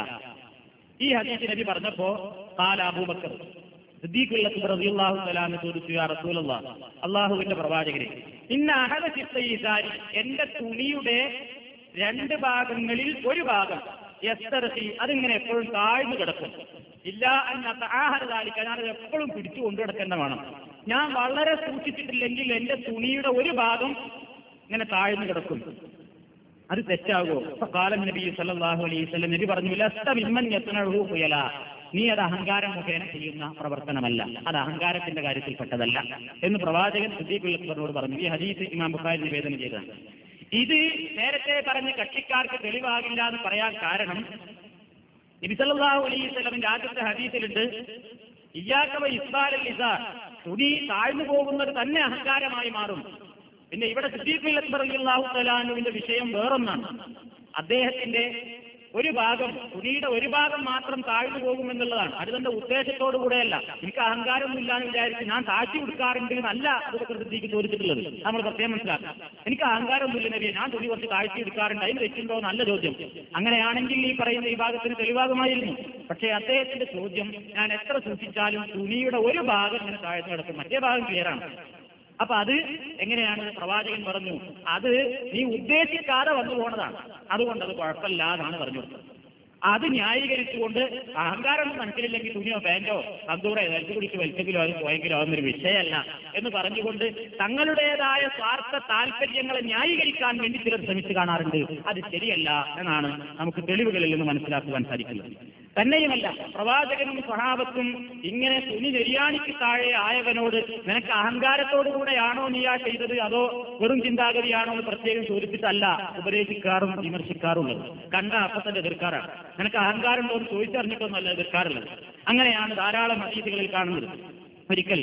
ഈ ഹദീസ് നബി പറഞ്ഞപ്പോ കാല അബൂബക്കർ സിദ്ദീഖുള്ള റളിയല്ലാഹു തആല അൻഹു ചോദിച്ചു യാ റസൂലല്ലാഹ് അള്ളാഹുവിന്റെ പ്രവാചകരെ ഇന്ന അഹദ ചിത്തയിസാരി എന്റെ തുണിയുടെ രണ്ട് ഭാഗങ്ങളിൽ ഒരു ഭാഗം യസ്തർഹി അതിങ്ങനെ എപ്പോഴും താഴ്ന്നു കിടക്കും ഇല്ല അന്നത്തെ ആഹാരതാലിക്ക ഞാനത് എപ്പോഴും പിടിച്ചു കൊണ്ടു കിടക്കേണ്ട വേണം ഞാൻ വളരെ സൂക്ഷിച്ചിട്ടില്ലെങ്കിൽ എന്റെ തുണിയുടെ ഒരു ഭാഗം ഇങ്ങനെ താഴ്ന്നു കിടക്കും അത് തെറ്റാകോ കാലം നബി സല്ലല്ലാഹു അലൈഹി വസല്ലം നബി പറഞ്ഞു ലസ്ത മിമ്മൻ യത്നഹു ഖുയല നീ അത് അഹങ്കാരം മുഖേന ചെയ്യുന്ന പ്രവർത്തനമല്ല അത് അഹങ്കാരത്തിന്റെ കാര്യത്തിൽപ്പെട്ടതല്ല എന്ന് പ്രവാചകൻ സിദ്ദീഖുള്ളവരോട് പറഞ്ഞു ഈ ഹദീസ് ഇമാം ബുഖാരി നിവേദനം ചെയ്തതാണ് ഇത് നേരത്തെ പറഞ്ഞ കക്ഷിക്കാർക്ക് തെളിവാകില്ല എന്ന് പറയാൻ കാരണം നബി സല്ലല്ലാഹു അലൈഹി വസല്ലമിന്റെ ആദ്യത്തെ ഹദീസിലുണ്ട് ഇയ്യാക്കവ ഇസ്ബാലൽ ഇസാർ തുണി താഴ്ന്നു പോകുന്നത് തന്നെ അഹങ്കാരമായി മാറും പിന്നെ ഇവിടെ സിദ്ദീഖുൽ അക്ബർ റളിയല്ലാഹു തആലാനുവിന്റെ വിഷയം വേറൊന്നാണ് അദ്ദേഹത്തിന്റെ ഒരു ഭാഗം തുണിയുടെ ഒരു ഭാഗം മാത്രം താഴ്ന്നു പോകുമെന്നുള്ളതാണ് അത് തന്റെ ഉദ്ദേശത്തോടു കൂടെയല്ല എനിക്ക് അഹങ്കാരമൊന്നുമില്ല എന്ന് വിചാരിച്ച് ഞാൻ താഴ്ത്തി കൊടുക്കാറുണ്ട് എന്നല്ല അതൊക്കെ സിദ്ദീഖ് ചോദിച്ചിട്ടുള്ളത് നമ്മൾ പ്രത്യേകം മനസ്സിലാക്കാം എനിക്ക് അഹങ്കാരമൊന്നുമില്ല നബിയെ ഞാൻ തുണി കുറച്ച് താഴ്ത്തി എടുക്കാറുണ്ട് അതിന് തെറ്റുണ്ടോ നല്ല ചോദ്യം അങ്ങനെയാണെങ്കിൽ ഈ പറയുന്ന ഈ ഭാഗത്തിന് തെളിവാകുമായിരുന്നു പക്ഷേ അദ്ദേഹത്തിന്റെ ചോദ്യം ഞാൻ എത്ര സൂക്ഷിച്ചാലും തുണിയുടെ ഒരു ഭാഗം ഇങ്ങനെ താഴ്ന്നു കിടക്കും മറ്റേ ഭാഗം ക്ലിയറാണ് അപ്പൊ അത് എങ്ങനെയാണ് പ്രവാചകൻ പറഞ്ഞു അത് നീ ഉദ്ദേശിക്കാതെ വന്നു പോണതാണ് അതുകൊണ്ട് അത് കുഴപ്പമില്ല എന്നാണ് പറഞ്ഞു കൊടുത്തത് അത് ന്യായീകരിച്ചുകൊണ്ട് അഹങ്കാരം മനസ്സിലില്ലെങ്കിൽ തുണിയോ പാൻറ്റോ തന്തൂടെ നിലത്ത് കുടിച്ച് വലിച്ചെങ്കിലോ അത് പോയെങ്കിലോ അതൊന്നൊരു വിഷയമല്ല എന്ന് പറഞ്ഞുകൊണ്ട് തങ്ങളുടേതായ സ്വാർത്ഥ താല്പര്യങ്ങളെ ന്യായീകരിക്കാൻ വേണ്ടി ചിലർ ശ്രമിച്ചു കാണാറുണ്ട് അത് ശരിയല്ല എന്നാണ് നമുക്ക് തെളിവുകളിൽ നിന്ന് മനസ്സിലാക്കുവാൻ സാധിക്കുന്നത് തന്നെയുമല്ല പ്രവാചകനും സ്വഹാബത്തും ഇങ്ങനെ തുണി നെരിയാണിക്ക് താഴെ ആയവനോട് നിനക്ക് അഹങ്കാരത്തോടു കൂടെയാണോ നീയാ ചെയ്തത് അതോ വെറും ചിന്താഗതിയാണോ എന്ന് പ്രത്യേകം ചോദിച്ചിട്ടല്ല ഉപദേശിക്കാറും വിമർശിക്കാറുള്ളത് കണ്ട അപ്പത്തന്റെ എതിർക്കാറാണ് നിനക്ക് അഹങ്കാരം ഉണ്ടോ എന്ന് ചോദിച്ചറിഞ്ഞിട്ടൊന്നുമല്ല എതിർക്കാറുള്ളത് അങ്ങനെയാണ് ധാരാളം അതീതികളിൽ കാണുന്നത് ഒരിക്കൽ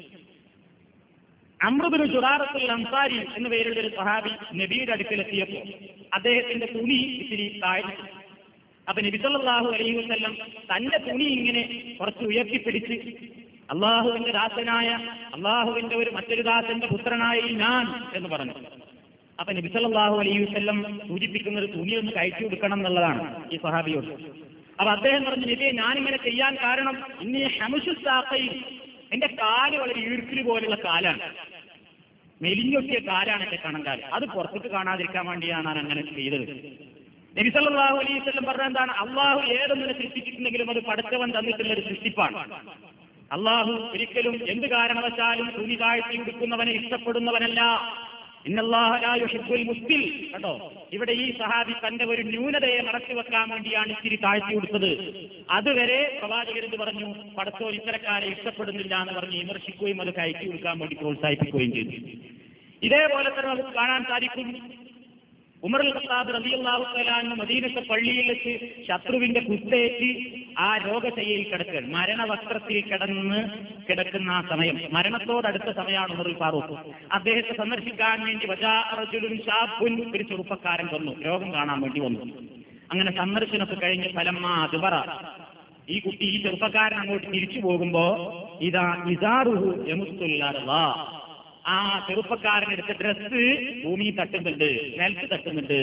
അമൃതുൽ ചുറാറത്തുൽ അൻസാരി എന്ന പേരുള്ള ഒരു സഹാബി നബിയുടെ അടുക്കലെത്തിയപ്പോൾ അദ്ദേഹത്തിന്റെ തുണി ഇത്തിരി താഴ്ന്നു അപ്പൊ നബി സല്ലല്ലാഹു അലൈഹി വസല്ലം തന്റെ തുണി ഇങ്ങനെ കുറച്ച് ഉയർത്തിപ്പിടിച്ച് അള്ളാഹുവിന്റെ ദാസനായ അള്ളാഹുവിന്റെ ഒരു മറ്റൊരു ദാസന്റെ പുത്രനായ ഈ ഞാൻ എന്ന് പറഞ്ഞു അപ്പൊ നബി സല്ലല്ലാഹു അലൈഹി വസല്ലം സൂചിപ്പിക്കുന്നത് തുണി ഒന്ന് കയറ്റി കൊടുക്കണം എന്നുള്ളതാണ് ഈ സഹാബിയോട് അപ്പൊ അദ്ദേഹം പറഞ്ഞു നബിയെ ഞാനിങ്ങനെ ചെയ്യാൻ കാരണം ഇനി ഹമുഷുസാഖയിൽ എന്റെ കാല് വളരെ ഈർക്കില് പോലുള്ള കാലാണ് മെലിഞ്ഞൊട്ടിയ കാലാണ് എന്റെ കണങ്കാല് അത് പുറത്തേക്ക് കാണാതിരിക്കാൻ വേണ്ടിയാണ് ഞാൻ അങ്ങനെ ചെയ്തത് നബി സല്ലല്ലാഹു അലൈഹി വസല്ലം പറഞ്ഞ എന്താണ് അള്ളാഹു ഏതൊന്നിനെ സൃഷ്ടിച്ചിട്ടുണ്ടെങ്കിലും അത് പടച്ചവൻ തന്നിട്ടുള്ള ഒരു സൃഷ്ടിപ്പാണ് അള്ളാഹു ഒരിക്കലും എന്ത് കാരണവശാലും തുണി താഴ്ത്തി ഉടുക്കുന്നവനെ ഇഷ്ടപ്പെടുന്നവനല്ല ഇന്നല്ലാഹുൽ മുസ്തിൽ കേട്ടോ ഇവിടെ ഈ സഹാബി തന്റെ ഒരു ന്യൂനതയെ മറച്ചു വെക്കാൻ വേണ്ടിയാണ് ഇത്തിരി താഴ്ത്തി കൊടുത്തത് അതുവരെ പ്രവാചകരെന്ന് പറഞ്ഞു പടച്ചോൻ ഇത്തരക്കാരെ ഇഷ്ടപ്പെടുന്നില്ല എന്ന് പറഞ്ഞ് വിമർശിക്കുകയും അത് കയറ്റി കൊടുക്കാൻ വേണ്ടി പ്രോത്സാഹിപ്പിക്കുകയും ചെയ്തു ഇതേപോലെ തന്നെ നമുക്ക് കാണാൻ സാധിക്കും ഉമർ ഖത്താബ് റളിയല്ലാഹു തആല മദീനത്തെ പള്ളിയിൽ വെച്ച് ശത്രുവിന്റെ കുത്തേറ്റ് ആ രോഗശയ്യയിൽ കിടക്കുകയാണ് മരണവസ്ത്രത്തിൽ കിടന്ന് കിടക്കുന്ന ആ സമയം മരണത്തോടടുത്ത സമയമാണ് ഉമർ ഫാറൂഖ് അദ്ദേഹത്തെ സന്ദർശിക്കാൻ വേണ്ടി വജാ റജുലുൻ ഷാബുൻ ഒരു ചെറുപ്പക്കാരൻ വന്നു രോഗം കാണാൻ വേണ്ടി വന്നു അങ്ങനെ സന്ദർശനമൊക്കെ കഴിഞ്ഞ് ഫലമ്മ അതുപറ ഈ കുട്ടി ഈ ചെറുപ്പക്കാരൻ അങ്ങോട്ട് തിരിച്ചു പോകുമ്പോ ഇതാ ഇസാറുഹു യമുസ്തുല്ലാ ആ ചെറുപ്പക്കാരൻ എടുത്ത ഡ്രസ്സ് ഭൂമി തട്ടുന്നുണ്ട് നിലത്ത് തട്ടുന്നുണ്ട്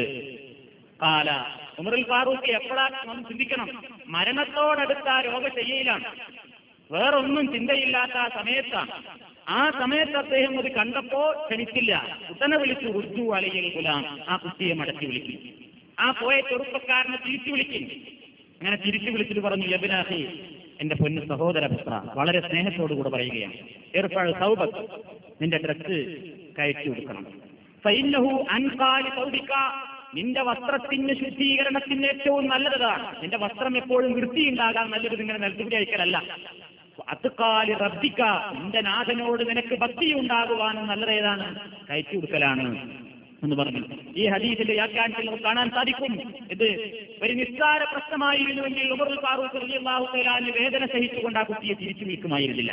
കാല ഉമറുൽ ഫാറൂഖ് എപ്പോഴാ നാം ചിന്തിക്കണം മരണത്തോടടുത്ത ആ രോഗശയ്യയിലാണ് വേറൊന്നും ചിന്തയില്ലാത്ത ആ സമയത്താണ് ആ സമയത്ത് അദ്ദേഹം അത് കണ്ടപ്പോ ക്ഷണിച്ചില്ല ഉടനെ വിളിച്ചു ഉർജു അലയിൽ ഗുലാം ആ കുട്ടിയെ മടക്കി വിളിക്കും ആ പോയ ചെറുപ്പക്കാരനെ തിരിച്ചു വിളിക്കും അങ്ങനെ തിരിച്ചു വിളിച്ചിട്ട് പറഞ്ഞു യബിനാഹി എന്റെ പൊന്നു സഹോദര പുത്ര വളരെ സ്നേഹത്തോടുകൂടെ പറയുകയാണ് ഏർപ്പാട് സൗബത്ത് നിന്റെ ഡ്രസ്സ് കയറ്റി കൊടുക്കണം ഫൈനഹു അൻകാലി സൗദിക്ക നിന്റെ വസ്ത്രത്തിന് ശുദ്ധീകരണത്തിന് ഏറ്റവും നല്ലതാണ് നിന്റെ വസ്ത്രം എപ്പോഴും വൃത്തിയുണ്ടാകാൻ നല്ലത് ഇങ്ങനെ നിലത്തുകൂടി അയക്കലല്ല അത്തുകാലി റബ്ദിക്ക നിന്റെ നാഥനോട് നിനക്ക് ഭക്തി ഉണ്ടാകുവാനും നല്ലതേതാണ് കയറ്റി കൊടുക്കലാണ് എന്ന് പറഞ്ഞു ഈ ഹദീസിന്റെ വ്യാഖ്യാനത്തിൽ നമുക്ക് കാണാൻ സാധിക്കും ഇത് ഒരു നിസ്സാര പ്രശ്നമായിരുന്നുവെങ്കിൽ ഉമറുൽ ഫാറൂഖ് റളിയല്ലാഹു തആല വേദന സഹിച്ചുകൊണ്ട് ആ കുട്ടിയെ തിരിച്ചു വിൽക്കുമായിരുന്നില്ല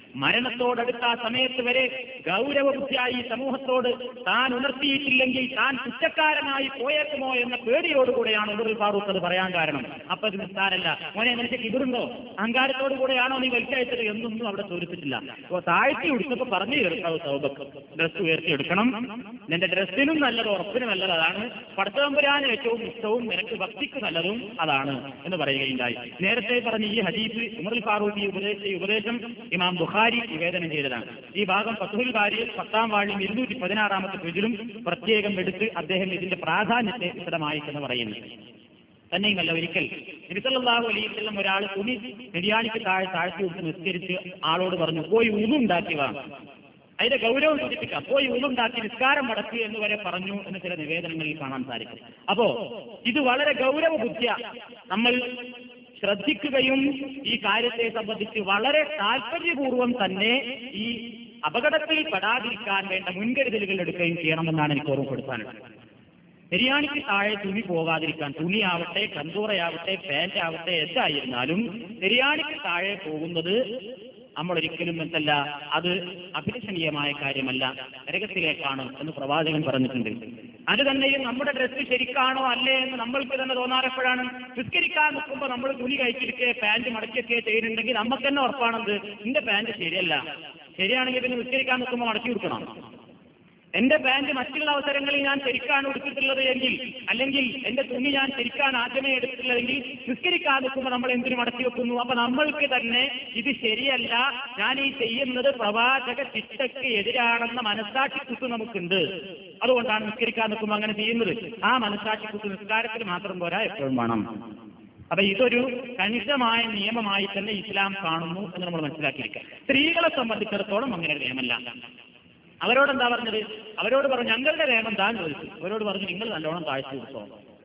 മരണത്തോടടുത്ത ആ സമയത്ത് വരെ ഗൗരവബുദ്ധിയായി ഈ സമൂഹത്തോട് താൻ ഉണർത്തിയിട്ടില്ലെങ്കിൽ താൻ കുറ്റക്കാരനായി പോയേക്കുമോ എന്ന പേടിയോടുകൂടെയാണ് ഉമർ ഫാറൂഖ് അത് പറയാൻ കാരണം അപ്പൊ ഇത് നിസ്സാരല്ല മോനെ നിനക്ക് ഇവരുണ്ടോ അഹങ്കാരത്തോടു കൂടെയാണോ നീ വലിച്ചയച്ചത് എന്നൊന്നും അവിടെ ചോദിച്ചിട്ടില്ല അപ്പൊ താഴ്ത്തി ഉടുത്തപ്പോ പറഞ്ഞു കേൾക്കാവൂ സൗബക്ക് ഡ്രസ്സ് ഉയർത്തി എടുക്കണം നിന്റെ ഡ്രസ്സിനും നല്ലത് ഉറപ്പിനും നല്ലത് അതാണ് പടത്തമ്പുരാന് ഏറ്റവും ഇഷ്ടവും നിനക്ക് ഭക്തിക്ക് നല്ലതും അതാണ് എന്ന് പറയുകയുണ്ടായി നേരത്തെ പറഞ്ഞ ഈ ഹദീസ് ഉമർ ഫാറൂഖ് ഈ ഉപദേശ ഈ ഉപദേശം ഇമാം ബുഖാരി നിവേദനം ചെയ്തതാണ് ഈ ഭാഗം ഫത്തുൽ ബാരിയിൽ പത്താം വാഴിയും ഇരുന്നൂറ്റി പതിനാറാമത്തെ പേജിലും പ്രത്യേകം എടുത്ത് അദ്ദേഹം ഇതിന്റെ പ്രാധാന്യത്തെ വിശദമായി എന്ന് പറയുന്നു തന്നെയുമല്ല ഒരിക്കൽ നബിസല്ലാഹു അലൈവല്ലം ഒരാൾ തുണി നെടിയാണിക്ക് താഴെ താഴ്ത്തി വിട്ട് നിസ്കരിച്ച് ആളോട് പറഞ്ഞു പോയി ഉളുണ്ടാക്കി വാ അതിന്റെ ഗൗരവം സൂചിപ്പിക്കാം പോയി ഉളുണ്ടാക്കി നിസ്കാരം മടക്കി എന്ന് വരെ പറഞ്ഞു എന്ന് ചില നിവേദനങ്ങളിൽ കാണാൻ സാധിക്കും അപ്പോ ഇത് വളരെ ഗൗരവ ബുദ്ധിയ നമ്മൾ ശ്രദ്ധിക്കുകയും ഈ കാര്യത്തെ സംബന്ധിച്ച് വളരെ താല്പര്യപൂർവ്വം തന്നെ ഈ അപകടത്തിൽ പെടാതിരിക്കാൻ വേണ്ട മുൻകരുതലുകൾ എടുക്കുകയും ചെയ്യണമെന്നാണ് എനിക്ക് ഓർമ്മപ്പെടുത്താനുള്ളത് ബിരിയാണിക്ക് താഴെ തുണി പോകാതിരിക്കാൻ തുണിയാവട്ടെ കന്തൂറയാവട്ടെ പാന്റ് ആവട്ടെ എന്തായിരുന്നാലും ബിരിയാണിക്ക് താഴെ പോകുന്നത് നമ്മൾ ഒരിക്കലും എന്തല്ല അത് അഭിലഷണീയമായ കാര്യമല്ല നരകത്തിലേക്കാണ് എന്ന് പ്രവാചകൻ പറഞ്ഞിട്ടുണ്ട് അത് തന്നെയും നമ്മുടെ ഡ്രസ്സ് ശരിക്കാണോ അല്ലേ എന്ന് നമ്മൾക്ക് തന്നെ തോന്നാറെപ്പോഴാണ് നിസ്കരിക്കാൻ നിൽക്കുമ്പോൾ നമ്മൾ തുണി കഴിച്ചിരിക്കെ പാന്റ് മടക്കിയൊക്കെ ചെയ്യുന്നുണ്ടെങ്കിൽ നമുക്ക് തന്നെ ഉറപ്പാണത് നിന്റെ പാന്റ് ശരിയല്ല ശരിയാണെങ്കിൽ പിന്നെ നിസ്കരിക്കാൻ നിൽക്കുമ്പോൾ മടക്കി കൊടുക്കണം എന്റെ പാന്റ് മറ്റുള്ള അവസരങ്ങളിൽ ഞാൻ ശരിക്കാണ് എടുത്തിട്ടുള്ളത് എങ്കിൽ അല്ലെങ്കിൽ എന്റെ തുണി ഞാൻ ശരിക്കാൻ ആദ്യമേ എടുത്തിട്ടുള്ളതെങ്കിൽ നിസ്കരിക്കാൻ നിൽക്കുമ്പോൾ നമ്മൾ എന്തിനു മടക്കി വെക്കുന്നു അപ്പൊ നമ്മൾക്ക് തന്നെ ഇത് ശരിയല്ല ഞാൻ ഈ ചെയ്യുന്നത് പ്രവാചക ശിക്ഷയ്ക്ക് എതിരാണെന്ന മനസ്സാക്ഷി കുത്ത് നമുക്കുണ്ട് അതുകൊണ്ടാണ് നിസ്കരിക്കാൻ നിൽക്കുമ്പോൾ അങ്ങനെ ചെയ്യുന്നത് ആ മനസ്സാക്ഷി കുത്ത് നിസ്കാരത്തിൽ മാത്രം പോരാ എപ്പോഴും വേണം അപ്പൊ ഇതൊരു കണിശമായ നിയമമായി തന്നെ ഇസ്ലാം കാണുന്നു എന്ന് നമ്മൾ മനസ്സിലാക്കിയിരിക്കുക സ്ത്രീകളെ സംബന്ധിച്ചിടത്തോളം അങ്ങനെ ഒരു നിയമമല്ല അവരോട് എന്താ പറഞ്ഞത് അവരോട് പറഞ്ഞു ഞങ്ങളുടെ നിയമം താൻ ചോദിച്ചു അവരോട് പറഞ്ഞു നിങ്ങൾ നല്ലോണം താഴ്ച കൊടുത്തോ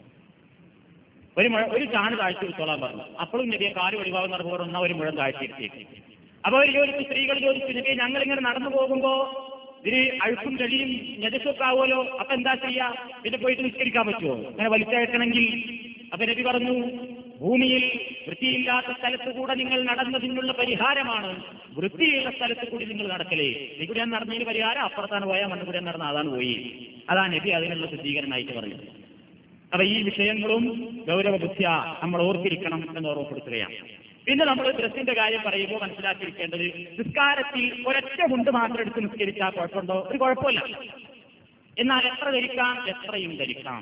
ഒരു മുഴ ഒരു ചാണ് താഴ്ച കൊടുത്തോളാൻ പറഞ്ഞു അപ്പോഴും നബിയെ കാല് ഒഴിവാകുന്ന നടക്കുമ്പോൾ എന്നാ ഒരു മുഴം താഴ്ചയിരുത്തി അപ്പൊ അവർ ചോദിച്ചു സ്ത്രീകൾ ചോദിച്ചു നബിയെ ഞങ്ങൾ ഇങ്ങനെ നടന്നു പോകുമ്പോ ഇതിന് അഴുക്കും ചെടിയും ഞെതിസൊക്കെ ആവുമല്ലോ അപ്പൊ എന്താ ചെയ്യാ പിന്നെ പോയിട്ട് നിസ്കരിക്കാൻ പറ്റുമോ അങ്ങനെ വലിച്ചയക്കണമെങ്കിൽ അപ്പൊ നബി പറഞ്ഞു ഭൂമിയിൽ വൃത്തിയില്ലാത്ത സ്ഥലത്ത് കൂടെ നിങ്ങൾ നടന്നതിനുള്ള പരിഹാരമാണ് വൃത്തിയുള്ള സ്ഥലത്ത് കൂടി നിങ്ങൾ നടക്കലേ ഇവിടെ നടന്നതിന് പരിഹാരം അപ്പുറത്താണ് പോയാൽ മണ്ണുകൂടെ നടന്ന അതാണ് പോയി അതാണ് നബി അതിനുള്ള ശുദ്ധീകരണമായിട്ട് പറഞ്ഞത് അപ്പൊ ഈ വിഷയങ്ങളും ഗൗരവ ബുദ്ധിയ നമ്മൾ ഓർത്തിരിക്കണം എന്ന് ഓർമ്മപ്പെടുത്തുകയാണ് പിന്നെ നമ്മൾ ഡ്രസ്സിന്റെ കാര്യം പറയുമ്പോൾ മനസ്സിലാക്കിയിരിക്കേണ്ടത് നിസ്കാരത്തിൽ ഒരൊറ്റ മുണ്ട് മാത്രം എടുത്ത് നിസ്കരിച്ചാൽ കുഴപ്പമുണ്ടോ ഒരു കുഴപ്പമില്ല എന്നാൽ എത്ര ധരിക്കാം എത്രയും ധരിക്കാം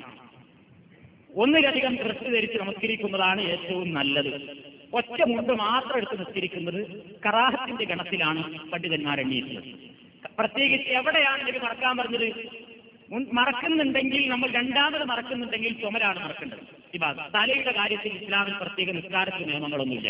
ഒന്നിലധികം ഡ്രസ്സ് ധരിച്ച് നമസ്കരിക്കുന്നതാണ് ഏറ്റവും നല്ലത് ഒറ്റ മുണ്ട് മാത്രം എടുത്ത് നിസ്കരിക്കുന്നത് കറാഹത്തിന്റെ ഗണത്തിലാണ് പണ്ഡിതന്മാർ എണ്ണിയിട്ടുള്ളത് പ്രത്യേകിച്ച് എവിടെയാണ് നബി മറക്കാൻ പറഞ്ഞത് മുൻ- മറക്കുന്നുണ്ടെങ്കിൽ നമ്മൾ രണ്ടാമത് മറക്കുന്നുണ്ടെങ്കിൽ ചുമരാണ് മറക്കേണ്ടത് ഈ ഭാഗം തലയുടെ കാര്യത്തിൽ ഇസ്ലാമിൽ പ്രത്യേക നിസ്കാരത്തിന് നിയമങ്ങളൊന്നുമില്ല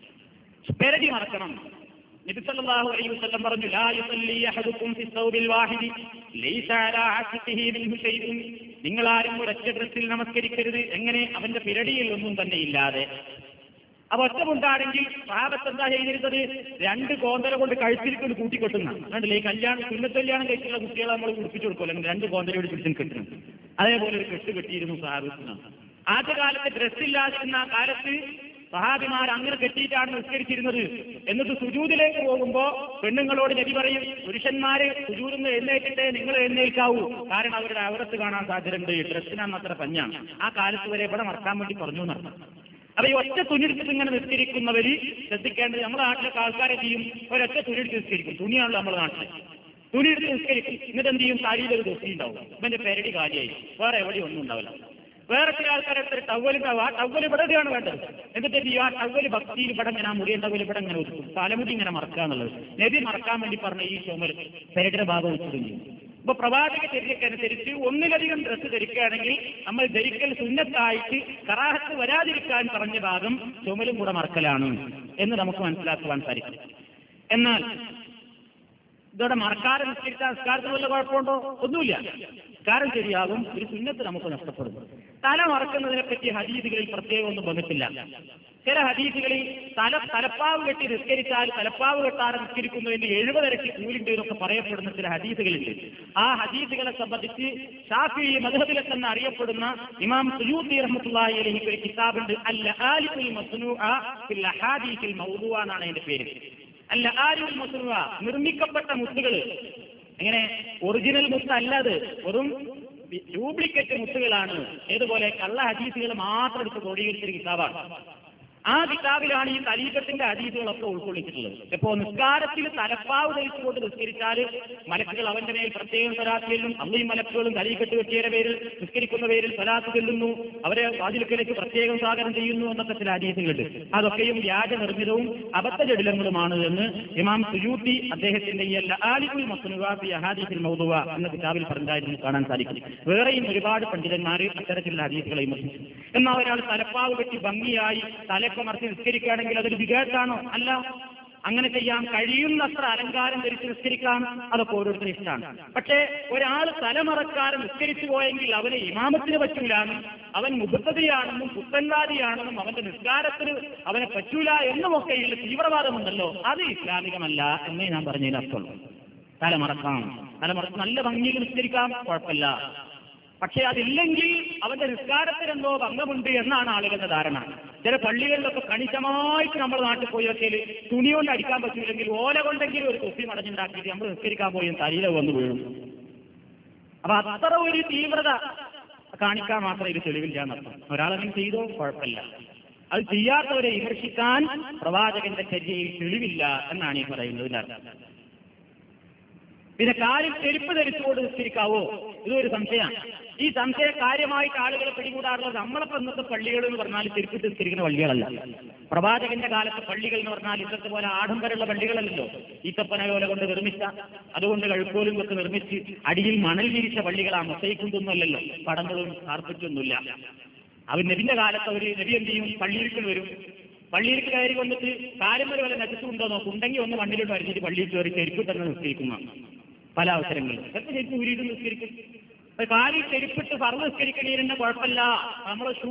പെരടി മറക്കണം നബി സല്ലല്ലാഹു അലൈഹി വസല്ലം പറഞ്ഞു ലാ യുസല്ലി അഹദുക്കും ഫി സൗബിൽ വാഹിദി ലൈസ അലാ ആഖിഖിഹി മിൻഹു ഷൈഉൻ നിങ്ങൾ ആരും ഒരൊറ്റ ഡ്രസ്സിൽ നമസ്കരിക്കരുത് എങ്ങനെ അവന്റെ പിരടിയിൽ ഒന്നും തന്നെ ഇല്ലാതെ അപ്പൊ ഒറ്റമുണ്ടാണെങ്കിൽ സാഹബത്ത് എന്താ ചെയ്തിരുന്നത് രണ്ട് കോന്തല കൊണ്ട് കഴുത്തിരിക്കൊണ്ട് കൂട്ടിക്കെട്ടുന്ന കണ്ടില്ലേ ഈ കല്യാണം സുന്നത്ത് കല്യാണം കഴിച്ചുള്ള കുട്ടികളെ നമ്മൾ കുടിപ്പിച്ചു കൊടുക്കുമല്ലോ രണ്ട് കോന്തലയോട് പിടിച്ചും കെട്ടുന്നു അതേപോലെ ഒരു കെട്ട് കെട്ടിയിരുന്നു സാഹബത്തിന് ആദ്യകാലത്ത് ഡ്രസ് ഇല്ലാതിരുന്ന ആ കാലത്ത് സഹാബിമാർ അങ്ങനെ കെട്ടിയിട്ടാണ് നിസ്കരിച്ചിരുന്നത് എന്നിട്ട് സുജൂതിലേക്ക് പോകുമ്പോ പെണ്ണുങ്ങളോട് നബി പറയും പുരുഷന്മാര് സുജൂതിന്ന് എഴുന്നേറ്റിട്ടേ നിങ്ങൾ എഴുന്നേൽക്കാവൂ കാരണം അവരുടെ അവരത്ത് കാണാൻ സാധ്യതയുണ്ട് ഡ്രസ്സിനാണ് അത്ര പഞ്ഞാണ് ആ കാലത്ത് വരെ ഇവിടെ മറക്കാൻ വേണ്ടി പറഞ്ഞു എന്നാണ് അപ്പൊ ഈ ഒറ്റ തുണിയെടുത്തിട്ട് ഇങ്ങനെ നിസ്കരിക്കുന്നവര് ശ്രദ്ധിക്കേണ്ടത് നമ്മുടെ നാട്ടിലൊക്കെ ആൾക്കാരെ ചെയ്യും ഒരൊറ്റ തുണിയെടുത്ത് നിസ്കരിക്കും തുണിയാണല്ലോ നമ്മുടെ നാട്ടിൽ തുണിയെടുത്ത് നിസ്കരിക്കും എന്നിട്ട് എന്ത് ചെയ്യും താടിയിൽ ഒരു ദോഷി ഉണ്ടാവും ഇവന്റെ പെരടി കാര്യമായി വേറെ എവിടെയും ഒന്നും ഉണ്ടാവില്ല വേറെ ചില ആൾക്കാരെടുത്ത് ടവൽ ഉണ്ടാവും ആ ടവൽ ഇവിടെയാണ് വേണ്ടത് എന്നിട്ട് എന്ത് ചെയ്യും ആ ടവൽ ഭക്തിയിൽ ഇവിടെ ഇങ്ങനെ ആ മുടിയ ടവൽ ഇവിടെ ഇങ്ങനെ ഒതുക്കും തലമുടി ഇങ്ങനെ മറക്കുക എന്നുള്ളത് നബി മറക്കാൻ വേണ്ടി പറഞ്ഞ ഈ ചുമൽ പെരടിയുടെ ഭാഗം വെച്ചിട്ടുണ്ട് ഇപ്പൊ പ്രവാചക ചര്യക്കനുസരിച്ച് ഒന്നിലധികം ഡ്രസ്സ് ധരിക്കുകയാണെങ്കിൽ നമ്മൾ ധരിക്കൽ സുന്നത്തായിട്ട് കറാഹത്ത് വരാതിരിക്കാൻ പറഞ്ഞ ഭാഗം ചുമലും കൂടെ മറക്കലാണ് എന്ന് നമുക്ക് മനസ്സിലാക്കുവാൻ സാധിക്കും എന്നാൽ ഇതോടെ മറക്കാതെ നിസ്കരിച്ച നിസ്കാരത്തിന് വല്ല കുഴപ്പമുണ്ടോ ഒന്നുമില്ല നിസ്കാരം ശരിയാകും ഒരു സുന്നത്ത് നമുക്ക് നഷ്ടപ്പെടും തല മറക്കുന്നതിനെ പറ്റി ഹദീസുകളിൽ പ്രത്യേകം ഒന്നും വന്നിട്ടില്ല ചില ഹദീസുകളിൽ തല തലപ്പാവ് കെട്ടി നിസ്കരിച്ചാൽ തലപ്പാവ് കെട്ടാതെ നിസ്കരിക്കുന്നതിന്റെ എഴുപതരട്ടി കൂലിണ്ട് എന്നൊക്കെ പറയപ്പെടുന്ന ചില ഹദീസുകളുണ്ട് ആ ഹദീസുകളെ സംബന്ധിച്ച് ഷാഫി മധുഹബിലെ തന്നെ അറിയപ്പെടുന്ന ഇമാം സുയൂത്തി റഹ്മത്തുള്ളാഹി അലൈഹി ഒരു കിതാബുണ്ട് അൽ ആലിഫുൽ മസ്നൂഅ ഫിൽ അഹാദീസിൽ മൗദൂഅ എന്നാണ് അതിന്റെ പേര് അല്ല ആരും മുസ്ലുവ നിർമ്മിക്കപ്പെട്ട മുത്തുകൾ എങ്ങനെ ഒറിജിനൽ മുത്ത് അല്ലാതെ വെറും ഡ്യൂപ്ലിക്കേറ്റ് മുത്തുകളാണ് ഏതുപോലെ കള്ള ഹദീസുകൾ മാത്രം എടുത്ത് ക്രോഡീകരിച്ചൊരു കിതാബാണ് ആ കിതാബിലാണ് ഈ തലീക്കത്തിന്റെ ഹദീസുകളൊക്കെ ഉൾക്കൊള്ളിച്ചിട്ടുള്ളത് ഇപ്പോ നിസ്കാരത്തിൽ തലപ്പാവ് ധരിച്ചുകൊണ്ട് നിസ്കരിച്ചാൽ മലക്കുകൾ അവന്റെ മേൽ പ്രത്യേകം സ്വലാത്ത് ചെല്ലും അമ്മയും മലക്കുകളും തലീക്കെട്ട് കെട്ടിയുടെ പേരിൽ നിസ്കരിക്കുന്ന പേരിൽ സ്വലാത്ത് ചെല്ലുന്നു അവരെ വാതിൽക്കലേക്ക് പ്രത്യേകം സ്വാഗതം ചെയ്യുന്നു എന്നൊക്കെ ചില ഹദീസുകളുണ്ട് അതൊക്കെയും വ്യാജ നിർമ്മിതവും അബദ്ധജടിലങ്ങളുമാണ് എന്ന് ഇമാം സുയൂത്തി അദ്ദേഹത്തിന്റെ ഈ ആലിക്കുൽ മസ്നുവാഫി അഹാദീസിൽ മൗതുവ എന്ന കിതാബിൽ പറഞ്ഞതായിരുന്നു കാണാൻ സാധിക്കും വേറെയും ഒരുപാട് പണ്ഡിതന്മാർ അത്തരത്തിലുള്ള ഹദീസുകളെ വിമർശിച്ചു എന്നാൽ ഒരാൾ തലപ്പാവ് കെട്ടി ഭംഗിയായി തലക്കെ മറിച്ച് നിസ്കരിക്കുകയാണെങ്കിൽ അതൊരു വികേട്ടാണോ അല്ല അങ്ങനെ ചെയ്യാൻ കഴിയുന്നത്ര അലങ്കാരം ധരിച്ച് നിസ്കരിക്കാം അതൊക്കെ ഓരോരുത്തരും ഇഷ്ടമാണ് പക്ഷേ ഒരാൾ തലമറക്കാതെ നിസ്കരിച്ചു പോയെങ്കിൽ അവന് ഇമാമത്തിന് പറ്റൂലാന്നും അവൻ മുബദ്ധതയാണെന്നും പുത്തൻവാദിയാണെന്നും അവന്റെ നിസ്കാരത്തിന് അവനെ പറ്റൂല എന്നുമൊക്കെയുള്ള തീവ്രവാദമുണ്ടല്ലോ അത് ഇസ്ലാമികമല്ല എന്നേ ഞാൻ പറഞ്ഞതിന് അർത്ഥമുള്ളൂ തലമറക്കാം തലമറച്ച് നല്ല ഭംഗിയിൽ നിസ്കരിക്കാം കുഴപ്പമില്ല പക്ഷെ അതില്ലെങ്കിൽ അവന്റെ നിസ്കാരത്തിനെന്തോ ഭംഗമുണ്ട് എന്നാണ് ആളുകളുടെ ധാരണ ചില പള്ളികളിലൊക്കെ കണിശമായിട്ട് നമ്മുടെ നാട്ടിൽ പോയി വെച്ചാൽ തുണി കൊണ്ട് അടിക്കാൻ പറ്റില്ലെങ്കിൽ ഓല കൊണ്ടെങ്കിലും ഒരു തൊപ്പി മടഞ്ഞുണ്ടാക്കിയിട്ട് നമ്മൾ നിസ്കരിക്കാൻ പോയി തലയില വന്ന് വീഴും അപ്പൊ അത്ര ഒരു തീവ്രത കാണിക്കാൻ മാത്രമേ ഇത് തെളിവില്ല എന്നർത്ഥം ഒരാളെങ്കിലും ചെയ്തോ കുഴപ്പമില്ല അത് ചെയ്യാത്തവരെ വിമർശിക്കാൻ പ്രവാചകന്റെ ചര്യയിൽ തെളിവില്ല എന്നാണ് ഈ പറയുന്നതിന്റെ അർത്ഥം പിന്നെ കാലിൽ ചെരുപ്പ് ധരിച്ചുകൊണ്ട് നിസ്കരിക്കാവോ ഇതൊരു സംശയമാണ് ഈ സംശയ കാര്യമായിട്ട് ആളുകളെ പിടികൂടാറുള്ളത് നമ്മളിപ്പോ ഇന്നത്തെ പള്ളികൾ എന്ന് പറഞ്ഞാൽ ചെരുപ്പിട്ട് നിസ്കരിക്കുന്ന പള്ളികളല്ല പ്രവാചകന്റെ കാലത്ത് പള്ളികൾ എന്ന് പറഞ്ഞാൽ ഇന്നത്തെ പോലെ ആഡംബരമുള്ള പള്ളികളല്ലല്ലോ ഈത്തപ്പനയോല കൊണ്ട് നിർമ്മിച്ച അതുകൊണ്ട് കഴുക്കോലും ഒക്കെ നിർമ്മിച്ച് അടിയിൽ മണൽ വിരിച്ച പള്ളികളാ മൊസൈക്കൊണ്ടൊന്നുമല്ലല്ലോ പടങ്ങളും കാർപ്പറ്റൊന്നുമില്ല അവർ നബിന്റെ കാലത്ത് അവർ നബി എന്ത് ചെയ്യും പള്ളിയിലേക്ക് വരും പള്ളിയിലേക്ക് കയറി വന്നിട്ട് കാര്യം വരെ വല്ല നശിച്ചുണ്ടോ നോക്കും ഉണ്ടെങ്കിൽ ഒന്ന് മണ്ണിലോട്ട് വരച്ചിട്ട് പള്ളിയിൽ കയറി ചെരുപ്പ് തന്നെ നിസ്കരിക്കുന്നതാണ് പല അവസരങ്ങളിലും ചിലപ്പോൾ ചെരുപ്പ് ഉരുയിട്ട് നിസ്കരിക്കും അപ്പൊ കാലിൽ ചെരുപ്പിട്ട് പറന്ന് നിസ്കരിക്കണീരുന്ന കുഴപ്പമില്ല നമ്മളെ ഷൂ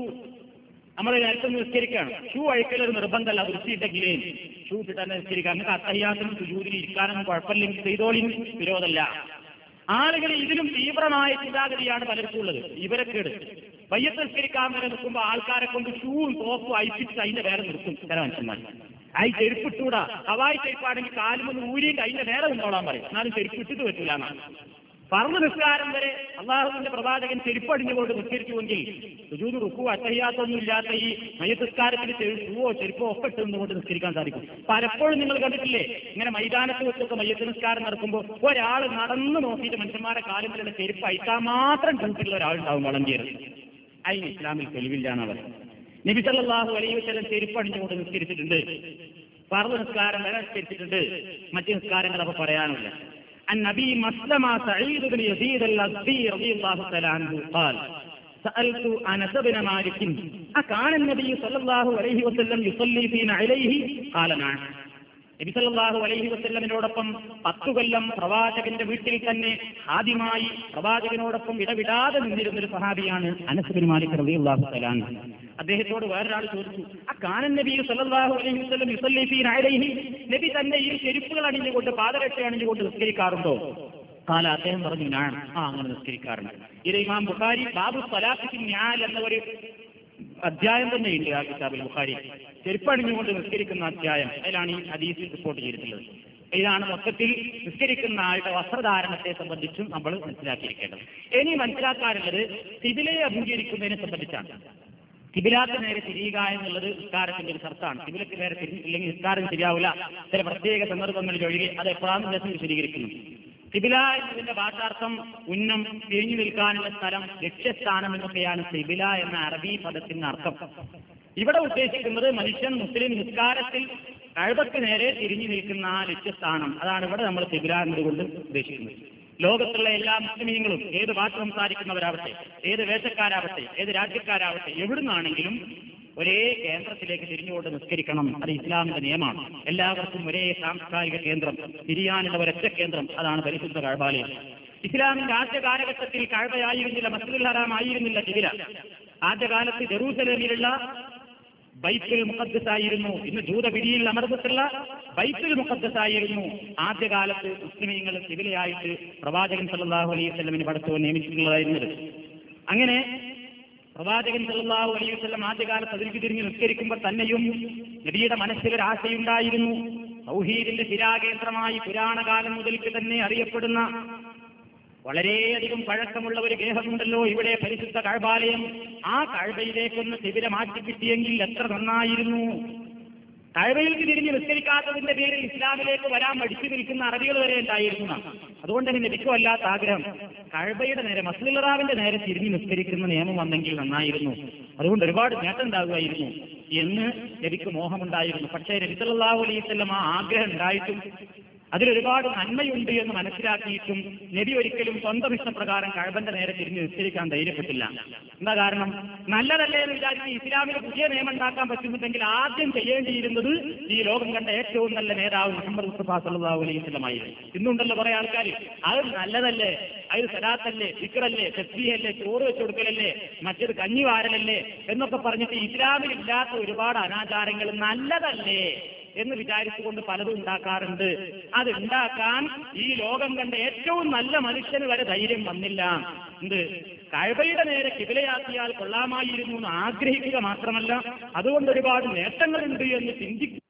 നമ്മൾ നേരത്തെ നിസ്കരിക്കുകയാണ് ഷൂ അഴിക്കലൊരു നിർബന്ധമല്ല വൃത്തിയിട്ടെങ്കിലേ ഷൂ ഇട്ട് തന്നെ നിസ്കരിക്കാം നമുക്ക് അത്തയ്യാത്തിനും സുജൂതിന് ഇരിക്കാനൊന്നും കുഴപ്പമില്ലെങ്കിൽ ചെയ്തോളിയും വിരോധമല്ല ആളുകൾ ഇതിലും തീവ്രമായ ചിന്താഗതിയാണ് പലർക്കും ഉള്ളത് ഇവരൊക്കെ വയ്യത്ത് നിസ്കരിക്കാൻ വരെ നിൽക്കുമ്പോൾ ആൾക്കാരെ കൊണ്ട് ഷൂവും തോപ്പും അയച്ചിട്ട് അതിന്റെ വേറെ നിർത്തും ചില മനുഷ്യന്മാർ ആ ചെരുപ്പിട്ടൂടാ ഹവായി ചെരുപ്പാണെങ്കിൽ കാലുമൊന്ന് ഊരിയിട്ട് അതിന്റെ നേരെ നിന്നോളാൻ പറയും എന്നാലും ചെരുപ്പിട്ടിട്ട് പറ്റൂല എന്നാണ് പറന്ന് നിസ്കാരം വരെ അള്ളാഹുവിന്റെ പ്രവാചകൻ ചെരുപ്പടിഞ്ഞുകൊണ്ട് നിസ്കരിച്ചുവെങ്കിൽ സുജൂത് റുക്കു അത്തയ്യാത്തൊന്നും ഇല്ലാത്ത ഈ മയ്യത്തിസ്കാരത്തിന് ചെരുപ്പോ ചെരുപ്പോ ഒക്കെ ഇട്ട് നിന്നുകൊണ്ട് നിസ്കരിക്കാൻ സാധിക്കും പലപ്പോഴും നിങ്ങൾ കണ്ടിട്ടില്ലേ ഇങ്ങനെ മൈതാനത്ത് വെച്ചൊക്കെ മയ്യത്ത് നിസ്കാരം നടക്കുമ്പോൾ ഒരാൾ നടന്നു നോക്കിയിട്ട് മനുഷ്യന്മാരെ കാലങ്ങളിലുള്ള ചെരുപ്പ് അയക്കാൻ മാത്രം ഡ്യൂട്ടിയുള്ള ഒരാളുണ്ടാവും വളണ്ടിയർ അതിന് ഇസ്ലാമിൽ തെളിവില്ല എന്നവർ നബി സല്ലല്ലാഹു അലൈഹി വസല്ലം ചെരുപ്പണിഞ്ഞുകൊണ്ട് നിസ്കരിച്ചിട്ടുണ്ട് പറവ് നിസ്കാരം വരെ നിസ്കരിച്ചിട്ടുണ്ട് മറ്റു നിസ്കാരങ്ങൾ അപ്പൊ പറയാനില്ല النبي مسلم سعيد بن يزيد الأزدي رضي الله تعالى عنه قال سألت أنس بن مالك أكان النبي صلى الله عليه وسلم يصلي فينا عليه قال نعم നബി സല്ലല്ലാഹു അലൈഹി വസല്ലമിനോടൊപ്പം പത്തു കൊല്ലം പ്രവാചകന്റെ വീട്ടിൽ തന്നെ ആദ്യമായി പ്രവാചകനോടൊപ്പം ഇടവിടാതെ നിന്നിരുന്നൊരു സഹാബിയാണ് അനസ് ബിൻ മാലിക് റളിയല്ലാഹു തആല അൻഹു അദ്ദേഹത്തോട് വേറൊരാൾ ചോദിച്ചു ആ കാനൻ നബി സല്ലല്ലാഹു അലൈഹി വസല്ലം യുസല്ലി ഫീ അലൈഹി നബി തന്നെ ഈ ചെരുപ്പുകൾ അണിഞ്ഞുകൊണ്ട് പാദരക്ഷ അണിഞ്ഞുകൊണ്ട് നിസ്കരിക്കാറുണ്ടോ കാല അദ്ദേഹം പറഞ്ഞു ഞാൻ ആ അങ്ങനെ നിസ്കരിക്കാറുണ്ട് ഇത് ഇമാം ബുഖാരി ബാബു സലാഫിൻ ന്യാൽ എന്ന ഒരു അധ്യായം തന്നെയുണ്ട് ആ കിതാബിൽ ബുഖാരി ചെരുപ്പണിഞ്ഞുകൊണ്ട് നിസ്കരിക്കുന്ന അധ്യായം അതിലാണ് ഈ ഹദീസ് റിപ്പോർട്ട് ചെയ്തിട്ടുള്ളത് ഇതാണ് മൊത്തത്തിൽ നിസ്കരിക്കുന്ന ആളുടെ വസ്ത്രധാരണത്തെ സംബന്ധിച്ചും നമ്മൾ മനസ്സിലാക്കിയിരിക്കേണ്ടത് ഇനി മനസ്സിലാക്കാറുള്ളത് സിബിലയെ അഭിമുഖീകരിക്കുന്നതിനെ സംബന്ധിച്ചാണ് കിബിലാത്ത് നേരെ തിരിയുക എന്നുള്ളത് നിസ്കാരത്തിന്റെ ഒരു ഷർത്താണ് കിബിലക്ക് നേരെ തിരിഞ്ഞിട്ടില്ലെങ്കിൽ നിസ്കാരം ശരിയാവില്ല ചില പ്രത്യേക സന്ദർഭങ്ങളിൽ ഒഴികെ അത് എപ്പോഴാണ് ദിവസം വിശദീകരിക്കുന്നു സിബില എന്നതിന്റെ ഭാഷാർത്ഥം ഉന്നം തിരിഞ്ഞു നിൽക്കാനുള്ള സ്ഥലം ലക്ഷ്യസ്ഥാനം എന്നൊക്കെയാണ് സിബില എന്ന അറബി പദത്തിന്റെ അർത്ഥം ഇവിടെ ഉദ്ദേശിക്കുന്നത് മനുഷ്യൻ മുസ്ലിം നിസ്കാരത്തിൽ കഴുതക്ക് നേരെ തിരിഞ്ഞു നിൽക്കുന്ന ആ ലക്ഷ്യസ്ഥാനം അതാണ് ഇവിടെ നമ്മൾ സിബില എന്നതുകൊണ്ട് ഉദ്ദേശിക്കുന്നത് ലോകത്തുള്ള എല്ലാ മുസ്ലിമീങ്ങളും ഏത് ഭാഷ സംസാരിക്കുന്നവരാവട്ടെ ഏത് വേഷക്കാരാവട്ടെ ഏത് രാജ്യക്കാരാവട്ടെ എവിടുന്നാണെങ്കിലും ഒരേ കേന്ദ്രത്തിലേക്ക് തിരിഞ്ഞുകൊണ്ട് നിസ്കരിക്കണം അത് ഇസ്ലാമിന്റെ നിയമമാണ് എല്ലാവർക്കും ഒരേ സാംസ്കാരിക കേന്ദ്രം തിരിയാനുള്ള ഒരൊറ്റ കേന്ദ്രം അതാണ് പരിശുദ്ധ കഴബാലയം ഇസ്ലാമിന്റെ ആദ്യ കാലഘട്ടത്തിൽ കഴബയായിരുന്നില്ല മസ്ജിദുൽ ഹറാം ആയിരുന്നില്ല തിരില ആദ്യകാലത്ത് ജെറൂസലേമിലുള്ള ബൈത്തുൽ മുഖദ്ദസ് ആയിരുന്നു ഇന്ന് ജൂതപിടിയിൽ അമർന്നിട്ടുള്ള ബൈത്തുൽ മുഖദ്ദസ് ആയിരുന്നു ആദ്യകാലത്ത് മുസ്ലിമീങ്ങൾ സിവിലയായിട്ട് പ്രവാചകൻ സല്ലല്ലാഹു അലൈഹി വസല്ലമിന് പടച്ചോ നിയമിച്ചിട്ടുള്ളതായിരുന്നത് അങ്ങനെ പ്രവാചകൻ സല്ലല്ലാഹു അലൈഹി വസല്ലം ആദ്യകാലത്ത് അതിലേക്ക് തിരിഞ്ഞ് നിസ്കരിക്കുമ്പോൾ തന്നെയും നബിയുടെ മനസ്സിലൊരാശയുണ്ടായിരുന്നു സൗഹീദിന്റെ ശിരാകേന്ദ്രമായി പുരാണകാലം മുതൽക്ക് തന്നെ അറിയപ്പെടുന്ന വളരെയധികം പഴക്കമുള്ള ഒരു ഗേഹമുണ്ടല്ലോ ഇവിടെ പരിശുദ്ധ കഴബാലയം ആ കഴബയിലേക്കൊന്ന് ശിബിര മാറ്റിക്കിട്ടിയെങ്കിൽ എത്ര നന്നായിരുന്നു കഴബയിലേക്ക് തിരിഞ്ഞ് നിസ്കരിക്കാത്തതിന്റെ പേരിൽ ഇസ്ലാമിലേക്ക് വരാൻ മടിച്ചു നിൽക്കുന്ന അറബികൾ വരെ ഉണ്ടായിരുന്നു അതുകൊണ്ട് തന്നെ ലഭിക്കുമല്ലാത്ത ആഗ്രഹം കഴബയുടെ നേരെ മസ്ലിറാവിന്റെ നേരെ തിരിഞ്ഞ് നിസ്കരിക്കുന്ന നിയമം വന്നെങ്കിൽ നന്നായിരുന്നു അതുകൊണ്ട് ഒരുപാട് നേട്ടം ഉണ്ടാകുമായിരുന്നു എന്ന് നബിക്ക് മോഹമുണ്ടായിരുന്നു പക്ഷേ നബിസല്ലാഹു അലൈവല്ലം ആ ആഗ്രഹം ഉണ്ടായിട്ടും അതിലൊരുപാട് നന്മയുണ്ട് എന്ന് മനസ്സിലാക്കിയിട്ടും നബി ഒരിക്കലും സ്വന്തം ഇഷ്ടപ്രകാരം കഴബന്റെ നേരെ തിരിഞ്ഞ് നിസ്കരിക്കാൻ ധൈര്യപ്പെട്ടില്ല എന്താ കാരണം നല്ലതല്ലേ എന്ന് വിചാരിച്ച് ഇസ്ലാമിന് പുതിയ നിയമം ഉണ്ടാക്കാൻ പറ്റുന്നുണ്ടെങ്കിൽ ആദ്യം ചെയ്യേണ്ടിയിരുന്നത് ഈ ലോകം കണ്ട ഏറ്റവും നല്ല നേതാവ് മുഹമ്മദ് മുസ്തഫ സല്ലല്ലാഹു അലൈഹി വസല്ലമായിരുന്നു ഇന്നുണ്ടല്ലോ കുറെ ആൾക്കാർ അത് നല്ലതല്ലേ അത് സലാത്തല്ലേ വിക്രല്ലേ തെസ്ബീഹല്ലേ ചോറ് വെച്ച് കൊടുക്കലല്ലേ മറ്റേത് കഞ്ഞി വാരലല്ലേ എന്നൊക്കെ പറഞ്ഞിട്ട് ഇസ്ലാമിൽ ഇല്ലാത്ത ഒരുപാട് അനാചാരങ്ങൾ നല്ലതല്ലേ എന്ന് വിചാരിച്ചുകൊണ്ട് പലതും ഉണ്ടാക്കാറുണ്ട് അത് ഉണ്ടാക്കാൻ ഈ ലോകം കണ്ട ഏറ്റവും നല്ല മനുഷ്യന് വരെ ധൈര്യം വന്നില്ല എന്ത് കഴബയുടെ നേരെ കിബിലയാക്കിയാൽ കൊള്ളാമായിരുന്നു എന്ന് ആഗ്രഹിക്കുക മാത്രമല്ല അതുകൊണ്ട് ഒരുപാട് നേട്ടങ്ങളുണ്ട് എന്ന് ചിന്തിക്കുക